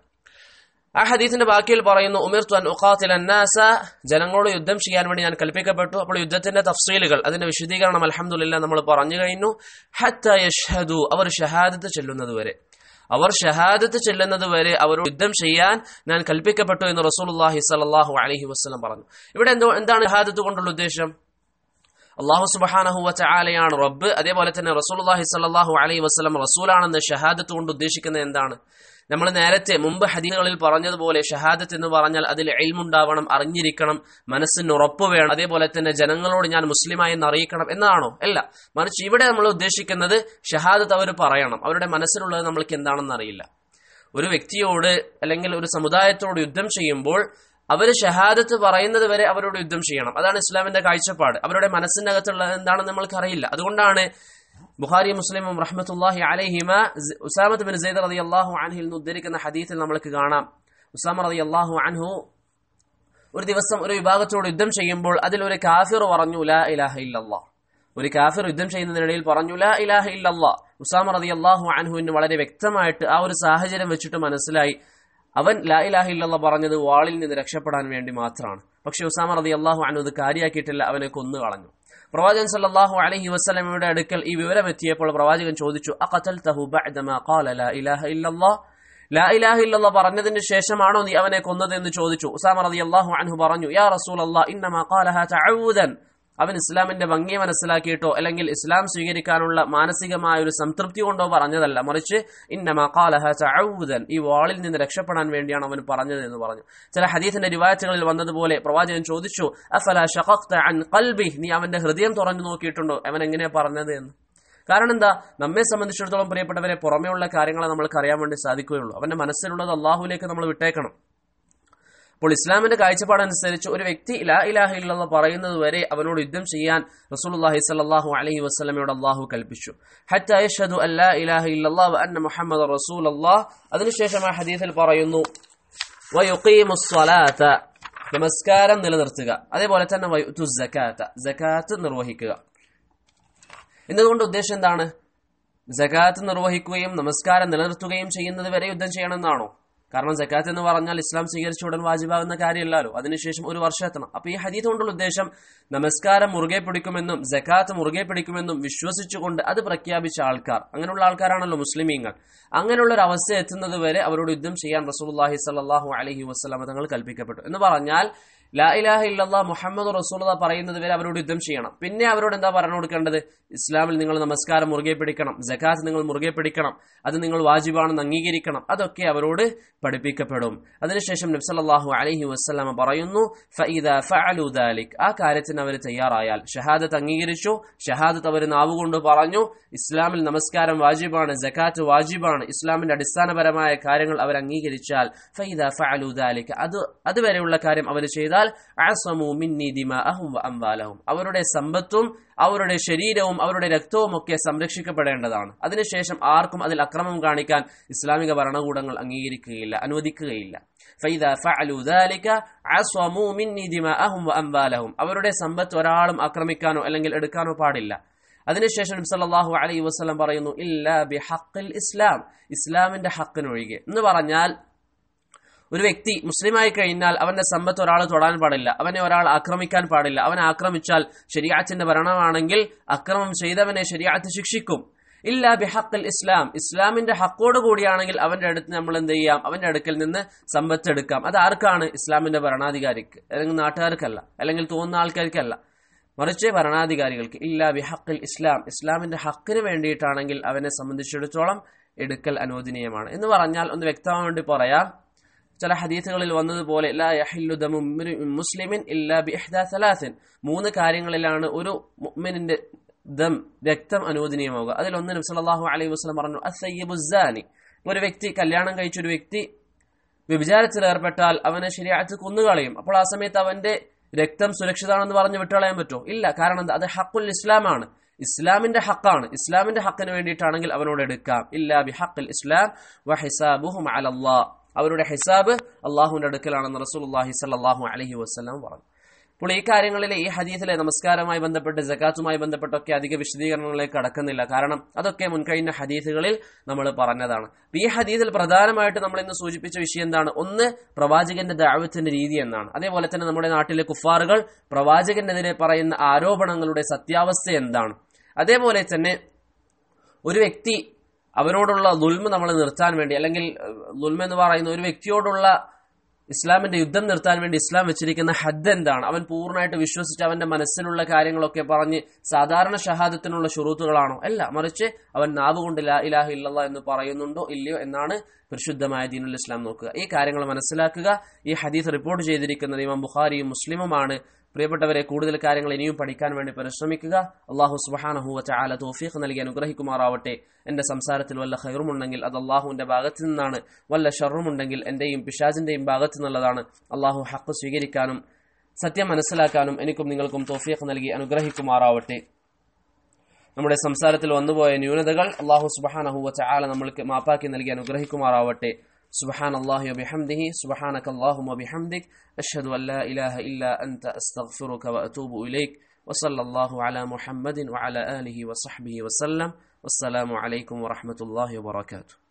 Speaker 1: ആ ഹദീസിന്റെ ബാക്കിയിൽ പറയുന്നു ഉമിർത്തു അൻ ഉഖാത്തില അന്നാസ ജനങ്ങളോട് യുദ്ധം ചെയ്യാൻ വേണ്ടി ഞാൻ കൽപ്പിക്കപ്പെട്ടു അപ്പോൾ യുദ്ധത്തിന്റെ തഫ്സീലുകൾ അതിന്റെ വിശദീകരണം അലഹമുല്ല നമ്മൾ പറഞ്ഞു കഴിഞ്ഞു ഹത്ത യഷ്ഹദു അവർ ഷഹാദത്ത് ചെല്ലുന്നത് വരെ അവർ ഷഹാദത്ത് ചെല്ലുന്നത് വരെ അവരോട് യുദ്ധം ചെയ്യാൻ ഞാൻ കൽപ്പിക്കപ്പെട്ടു എന്ന് റസൂലുള്ളാഹി സ്വല്ലല്ലാഹു അലൈഹി വസല്ലം പറഞ്ഞു ഇവിടെ എന്തോ എന്താണ് ഷഹാദത്ത് കൊണ്ടുള്ള ഉദ്ദേശം അള്ളാഹു സുബഹാനഹു വചാലയാണ് റബ്ബ് അതേപോലെ തന്നെ റസൂലുള്ളാഹി സ്വല്ലല്ലാഹു അലൈഹി വസല്ലം റസൂലാണെന്ന് ഷഹാദത്ത് കൊണ്ട് ഉദ്ദേശിക്കുന്നത് എന്താണ് നമ്മൾ നേരത്തെ മുമ്പ് ഹദീസുകളിൽ പറഞ്ഞതുപോലെ ഷഹാദത്ത് എന്ന് പറഞ്ഞാൽ അതിൽ എൽമുണ്ടാവണം അറിഞ്ഞിരിക്കണം മനസ്സിന് ഉറപ്പ് വേണം അതേപോലെ തന്നെ ജനങ്ങളോട് ഞാൻ മുസ്ലിമായി എന്ന് അറിയിക്കണം എന്നാണോ അല്ല മറിച്ച് ഇവിടെ നമ്മൾ ഉദ്ദേശിക്കുന്നത് ഷഹാദത്ത് അവർ പറയണം അവരുടെ മനസ്സിലുള്ളത് നമ്മൾക്ക് എന്താണെന്ന് അറിയില്ല ഒരു വ്യക്തിയോട് അല്ലെങ്കിൽ ഒരു സമുദായത്തോട് യുദ്ധം ചെയ്യുമ്പോൾ അവർ ഷഹാദത്ത് പറയുന്നത് വരെ അവരോട് യുദ്ധം ചെയ്യണം അതാണ് ഇസ്ലാമിന്റെ കാഴ്ചപ്പാട് അവരുടെ മനസ്സിന്റെ അകത്തുള്ളത് എന്താണെന്ന് നമ്മൾക്ക് അറിയില്ല അതുകൊണ്ടാണ് ബുഖാരി മുസ്ലിമും റഹ്മത്തുല്ലാഹി അലഹിമ ഉസാമത്ത് ബിൻ സെയ്ദ് റതി അള്ളാഹു അൻഹിൽ നിന്ന് ഉദ്ധരിക്കുന്ന ഹദീത്തിൽ നമ്മൾക്ക് കാണാം ഉസാമ റതി അള്ളാഹു അൻഹു ഒരു ദിവസം ഒരു വിഭാഗത്തോട് യുദ്ധം ചെയ്യുമ്പോൾ അതിൽ ഒരു കാഫിർ പറഞ്ഞു ലാ ഇലാഹ ഇല്ലല്ലാ ഒരു കാഫിർ യുദ്ധം ചെയ്യുന്നതിനിടയിൽ പറഞ്ഞു ലാ ഇലാഹ ഇല്ലല്ലാ ഉസാമ റതി അള്ളാഹു അൻഹുവിന് വളരെ വ്യക്തമായിട്ട് ആ ഒരു സാഹചര്യം വെച്ചിട്ട് മനസ്സിലായി അവൻ ലാ ഇലാഹ ഇല്ലല്ലാ പറഞ്ഞത് വാളിൽ നിന്ന് രക്ഷപ്പെടാൻ വേണ്ടി മാത്രമാണ് പക്ഷെ ഉസാമ റതി അള്ളാഹു അൻഹു ഇത് കാര്യമാക്കിയിട്ടില്ല അവനെ കൊന്നു കളഞ്ഞു പ്രവാചകൻ സല്ലല്ലാഹു അലൈഹി വസല്ലമയുടെ അടുക്കൽ ഈ വിവരം എത്തിയപ്പോൾ പ്രവാചകൻ ചോദിച്ചു അഖതൽതഹു ബഅദമാ ഖാല ലാ ഇലാഹ ഇല്ലല്ലാഹ് ലാ ഇലാഹ ഇല്ലല്ലാഹ് പറഞ്ഞതിന് ശേഷമാണോ നീ അവനെ കൊന്നത് എന്ന് ചോദിച്ചു ഉസാമ റളിയല്ലാഹു അൻഹു പറഞ്ഞു യാ റസൂലല്ലാഹ് ഇന്നമാ ഖാലഹാ തഅവൂദൻ അവൻ ഇസ്ലാമിന്റെ ഭംഗി മനസ്സിലാക്കിയിട്ടോ അല്ലെങ്കിൽ ഇസ്ലാം സ്വീകരിക്കാനുള്ള മാനസികമായ ഒരു സംതൃപ്തി കൊണ്ടോ പറഞ്ഞതല്ല മറിച്ച് ഇന്നമൻ ഈ വാളിൽ നിന്ന് രക്ഷപ്പെടാൻ വേണ്ടിയാണ് അവൻ പറഞ്ഞത് എന്ന് പറഞ്ഞു ചില ഹദീസിന്റെ റിവായത്തുകളിൽ വന്നതുപോലെ പ്രവാചകൻ ചോദിച്ചു അഫല ഷഖഖ്ത അൻ ഖൽബി നീ അവന്റെ ഹൃദയം തുറന്നു നോക്കിയിട്ടുണ്ടോ അവൻ എങ്ങനെയാ പറഞ്ഞത് എന്ന് കാരണം എന്താ നമ്മെ സംബന്ധിച്ചിടത്തോളം പ്രിയപ്പെട്ടവരെ പുറമേയുള്ള കാര്യങ്ങളെ നമ്മൾക്ക് അറിയാൻ വേണ്ടി സാധിക്കുകയുള്ളൂ അവന്റെ മനസ്സിലുള്ളത് അള്ളാഹുലേക്ക് നമ്മൾ വിട്ടേക്കണം അപ്പോൾ ഇസ്ലാമിന്റെ കാഴ്ചപ്പാടനുസരിച്ച് ഒരു വ്യക്തി ലാ ഇലാഹ ഇല്ലെന്ന് പറയുന്നത് വരെ അവനോട് യുദ്ധം ചെയ്യാൻ റസൂലുള്ളാഹി സ്വല്ലല്ലാഹു അലൈഹി വസല്ലമയോട് അള്ളാഹു കൽപ്പിച്ചു ഹത്ത യഷ്ഹദു അല്ലാ ഇലാഹ ഇല്ലല്ലാഹ് വ അന്ന മുഹമ്മദ് റസൂലല്ലാഹ് അതിനുശേഷം ആ ഹദീസിൽ പറയുന്നു വയുഖീമുസ് സ്വലാത്ത നമസ്കാരം നിലനിർത്തുക അതേപോലെ തന്നെ വയുത്തു സക്കാത്ത സക്കാത്ത് നിർവഹിക്കുക എന്നതുകൊണ്ട് ഉദ്ദേശം എന്താണ് സക്കാത്ത് നിർവഹിക്കുകയും നമസ്കാരം നിലനിർത്തുകയും ചെയ്യുന്നത് വരെ യുദ്ധം ചെയ്യണമെന്നാണോ കാരണം ജക്കാത്ത് എന്ന് പറഞ്ഞാൽ ഇസ്ലാം സ്വീകരിച്ച ഉടൻ വാജിബാകുന്ന കാര്യമല്ലല്ലോ അതിനുശേഷം ഒരു വർഷം എത്തണം അപ്പൊ ഈ ഹദീത് കൊണ്ടുള്ള ഉദ്ദേശം നമസ്കാരം മുറുകെ പിടിക്കുമെന്നും ജക്കാത്ത് മുറുകെ പിടിക്കുമെന്നും വിശ്വസിച്ചുകൊണ്ട് അത് പ്രഖ്യാപിച്ച ആൾക്കാർ അങ്ങനെയുള്ള ആൾക്കാരാണല്ലോ മുസ്ലിമീങ്ങൾ അങ്ങനെയുള്ള ഒരു അവസ്ഥ എത്തുന്നത് വരെ അവരോട് യുദ്ധം ചെയ്യാൻ റസൂലുള്ളാഹി സ്വല്ലല്ലാഹു അലൈഹി വസ്ലാം തങ്ങൾ കൽപ്പിക്കപ്പെട്ടു എന്ന് പറഞ്ഞാൽ ലാ ഇലാഹ ഇല്ലല്ലാ മുഹമ്മദ് റസൂലത പറയുന്നത് വരെ അവരോട് യുദ്ധം ചെയ്യണം പിന്നെ അവരോട് എന്താ പറഞ്ഞു കൊടുക്കേണ്ടത് ഇസ്ലാമിൽ നിങ്ങൾ നമസ്കാരം മുറുകെ പിടിക്കണം ജക്കാത്ത് നിങ്ങൾ മുറുകെ പിടിക്കണം അത് നിങ്ങൾ വാജിബാണെന്ന് അംഗീകരിക്കണം അതൊക്കെ അവരോട് പഠിപ്പിക്കപ്പെടും അതിനുശേഷം നബ്സല്ലാഹു അലൈഹി വസ്ലാമ പറയുന്നു ഫഇദ ഫഅലു ദാലിക് ആ കാര്യത്തിന് അവർ തയ്യാറായാൽ ഷഹാദത്ത് അംഗീകരിച്ചു ഷഹാദത്ത് അവർ നാവുകൊണ്ട് പറഞ്ഞു ഇസ്ലാമിൽ നമസ്കാരം വാജിബാണ് ജക്കാത്ത് വാജിബാണ് ഇസ്ലാമിന്റെ അടിസ്ഥാനപരമായ കാര്യങ്ങൾ അവർ അംഗീകരിച്ചാൽ ഫഇദ ഫഅലു ദാലിക് അത് അതുവരെയുള്ള കാര്യം അവർ ചെയ്താൽ അസമു മിന്നി ദിമാഅഹും വ അംവാലഹും അവരുടെ സമ്പത്തും അവരുടെ ശരീരവും അവരുടെ രക്തവും ഒക്കെ സംരക്ഷിക്കപ്പെടേണ്ടതാണ് അതിനുശേഷം ആർക്കും അതിൽ അക്രമം കാണിക്കാൻ ഇസ്ലാമിക ഭരണകൂടങ്ങൾ അംഗീകരിക്കുകയില്ല അനുവദിക്കുകയില്ല ഫൈദ ഫഅലു ദാലിക അസ്വമു മിന്നി ദിമാഅഹും വ അംവാലഹും അവരുടെ സമ്പത്ത് ഒരാളും ആക്രമിക്കാനോ അല്ലെങ്കിൽ എടുക്കാനോ പാടില്ല അതിനുശേഷം സല്ലല്ലാഹു അലൈഹി വസല്ലം പറയുന്നു ഇല്ലാ ബിഹഖിൽ ഇസ്ലാം ഇസ്ലാമിന്റെ ഹക്കിനൊഴികെ എന്ന് പറഞ്ഞാൽ ഒരു വ്യക്തി മുസ്ലിമായി കഴിഞ്ഞാൽ അവന്റെ സമ്പത്ത് ഒരാൾ തൊടാൻ പാടില്ല അവനെ ഒരാൾ ആക്രമിക്കാൻ പാടില്ല അവൻ ആക്രമിച്ചാൽ ശരിയാത്തിന്റെ ഭരണമാണെങ്കിൽ അക്രമം ചെയ്തവനെ ശരിയാത്ത് ശിക്ഷിക്കും ഇല്ല ബിഹക്കൽ ഇസ്ലാം ഇസ്ലാമിന്റെ ഹക്കോട് കൂടിയാണെങ്കിൽ അവന്റെ അടുത്ത് നമ്മൾ എന്ത് ചെയ്യാം അവന്റെ അടുക്കൽ നിന്ന് സമ്പത്ത് എടുക്കാം അത് ആർക്കാണ് ഇസ്ലാമിന്റെ ഭരണാധികാരിക്ക് അല്ലെങ്കിൽ നാട്ടുകാർക്കല്ല അല്ലെങ്കിൽ തോന്നുന്ന ആൾക്കാർക്കല്ല മറിച്ച് ഭരണാധികാരികൾക്ക് ഇല്ല ബിഹക്കിൽ ഇസ്ലാം ഇസ്ലാമിന്റെ ഹക്കിന് വേണ്ടിയിട്ടാണെങ്കിൽ അവനെ സംബന്ധിച്ചിടത്തോളം എടുക്കൽ അനുവദനീയമാണ് എന്ന് പറഞ്ഞാൽ ഒന്ന് വ്യക്തമാൻ വേണ്ടി പറയാം ചില ഹദീസുകളിൽ വന്നതുപോലെ ലാ യഹില്ലു ദമു മുസ്ലിമിൻ ഇല്ലാ ബി ഇഹ്ദാ സലാസിൻ മൂന്ന് കാര്യങ്ങളിലാണ് ഒരു മുഅ്മിനിന്റെ ദം രക്തം അനുവദനീയമാവുക അതിലൊന്ന് നബി സല്ലല്ലാഹു അലൈഹി വസല്ലം പറഞ്ഞു അസയ്യിബു സാനി ഒരു വ്യക്തി കല്യാണം കഴിച്ച ഒരു വ്യക്തി വ്യഭിചാരത്തിൽ ഏർപ്പെട്ടാൽ അവനെ ശരിയായിട്ട് കൊന്നുകളയും അപ്പോൾ ആ സമയത്ത് അവന്റെ രക്തം സുരക്ഷിതമാണെന്ന് പറഞ്ഞ് വിട്ടുകളയാൻ പറ്റുമോ ഇല്ല കാരണം എന്താ അത് ഹക്കുൽ ഇസ്ലാമാണ് ഇസ്ലാമിന്റെ ഹക്കാണ് ഇസ്ലാമിന്റെ ഹക്കിന് വേണ്ടിയിട്ടാണെങ്കിൽ അവനോട് എടുക്കാം ഇല്ലാ ബി ഹക്കിൽ ഇസ്ലാം വ ഹിസാബുഹും അലല്ലാഹ് അവരുടെ ഹിസാബ് അള്ളാഹുവിന്റെ അടുക്കലാണെന്ന് റസൂലുള്ളാഹി സ്വല്ലല്ലാഹു അലൈഹി വസല്ലം പറഞ്ഞു അപ്പോൾ ഈ കാര്യങ്ങളിലെ ഈ ഹദീസിലെ നമസ്കാരവുമായി ബന്ധപ്പെട്ട് ജക്കാത്തുമായി ബന്ധപ്പെട്ടൊക്കെ അധിക വിശദീകരണങ്ങളിലേക്ക് കടക്കുന്നില്ല കാരണം അതൊക്കെ മുൻകഴിഞ്ഞ ഹദീസുകളിൽ നമ്മൾ പറഞ്ഞതാണ് ഈ ഹദീസിൽ പ്രധാനമായിട്ട് നമ്മൾ ഇന്ന് സൂചിപ്പിച്ച വിഷയം എന്താണ് ഒന്ന് പ്രവാചകന്റെ ദാവത്തിന്റെ രീതി എന്നാണ് അതേപോലെ തന്നെ നമ്മുടെ നാട്ടിലെ കുഫാറുകൾ പ്രവാചകനെതിരെ പറയുന്ന ആരോപണങ്ങളുടെ സത്യാവസ്ഥ എന്താണ് അതേപോലെ തന്നെ ഒരു വ്യക്തി അവനോടുള്ള ദുൽമ നമ്മൾ നിർത്താൻ വേണ്ടി അല്ലെങ്കിൽ ദുൽമ എന്ന് പറയുന്ന ഒരു വ്യക്തിയോടുള്ള ഇസ്ലാമിന്റെ യുദ്ധം നിർത്താൻ വേണ്ടി ഇസ്ലാം വെച്ചിരിക്കുന്ന ഹദ് എന്താണ് അവൻ പൂർണ്ണമായിട്ട് വിശ്വസിച്ച് അവന്റെ മനസ്സിലുള്ള കാര്യങ്ങളൊക്കെ പറഞ്ഞ് സാധാരണ ഷഹാദത്തിനുള്ള ഷുറൂത്തുകളാണോ അല്ല മറിച്ച് അവൻ നാവ് കൊണ്ട് ലാ ഇലാഹ ഇല്ലല്ല എന്ന് പറയുന്നുണ്ടോ ഇല്ലയോ എന്നാണ് പരിശുദ്ധമായ ദീനുൽ ഇസ്ലാം നോക്കുക ഈ കാര്യങ്ങൾ മനസ്സിലാക്കുക ഈ ഹദീസ് റിപ്പോർട്ട് ചെയ്തിരിക്കുന്നത് ഇമാം ബുഖാരിയും മുസ്ലിമുമാണ് പ്രിയപ്പെട്ടവരെ കൂടുതൽ കാര്യങ്ങൾ ഇനിയും പഠിക്കാൻ വേണ്ടി പരിശ്രമിക്കുക അള്ളാഹു സുബാനഹുവ ചാല തോഫീഖ് നൽകി അനുഗ്രഹിക്കുമാറാവട്ടെ എന്റെ സംസാരത്തിൽ വല്ല ഹൈറുമുണ്ടെങ്കിൽ അത് അള്ളാഹുവിന്റെ ഭാഗത്തു നിന്നാണ് വല്ല ഷറുമുണ്ടെങ്കിൽ എന്റെയും പിശാജിന്റെയും ഭാഗത്തു നിന്നുള്ളതാണ് അള്ളാഹു ഹക്ക് സ്വീകരിക്കാനും സത്യം മനസ്സിലാക്കാനും എനിക്കും നിങ്ങൾക്കും തോഫീഖ് നൽകി അനുഗ്രഹിക്കുമാറാവട്ടെ നമ്മുടെ സംസാരത്തിൽ വന്നുപോയ ന്യൂനതകൾ അള്ളാഹു സുബാനഹുവ ചാല നമ്മൾക്ക് മാപ്പാക്കി നൽകി അനുഗ്രഹിക്കുമാറാവട്ടെ سبحان الله وبحمده سبحانك اللهم وبحمدك أشهد أن لا إله إلا أنت أستغفرك وأتوب إليك وصلى الله على محمد وعلى آله وصحبه وسلم والسلام عليكم ورحمة الله وبركاته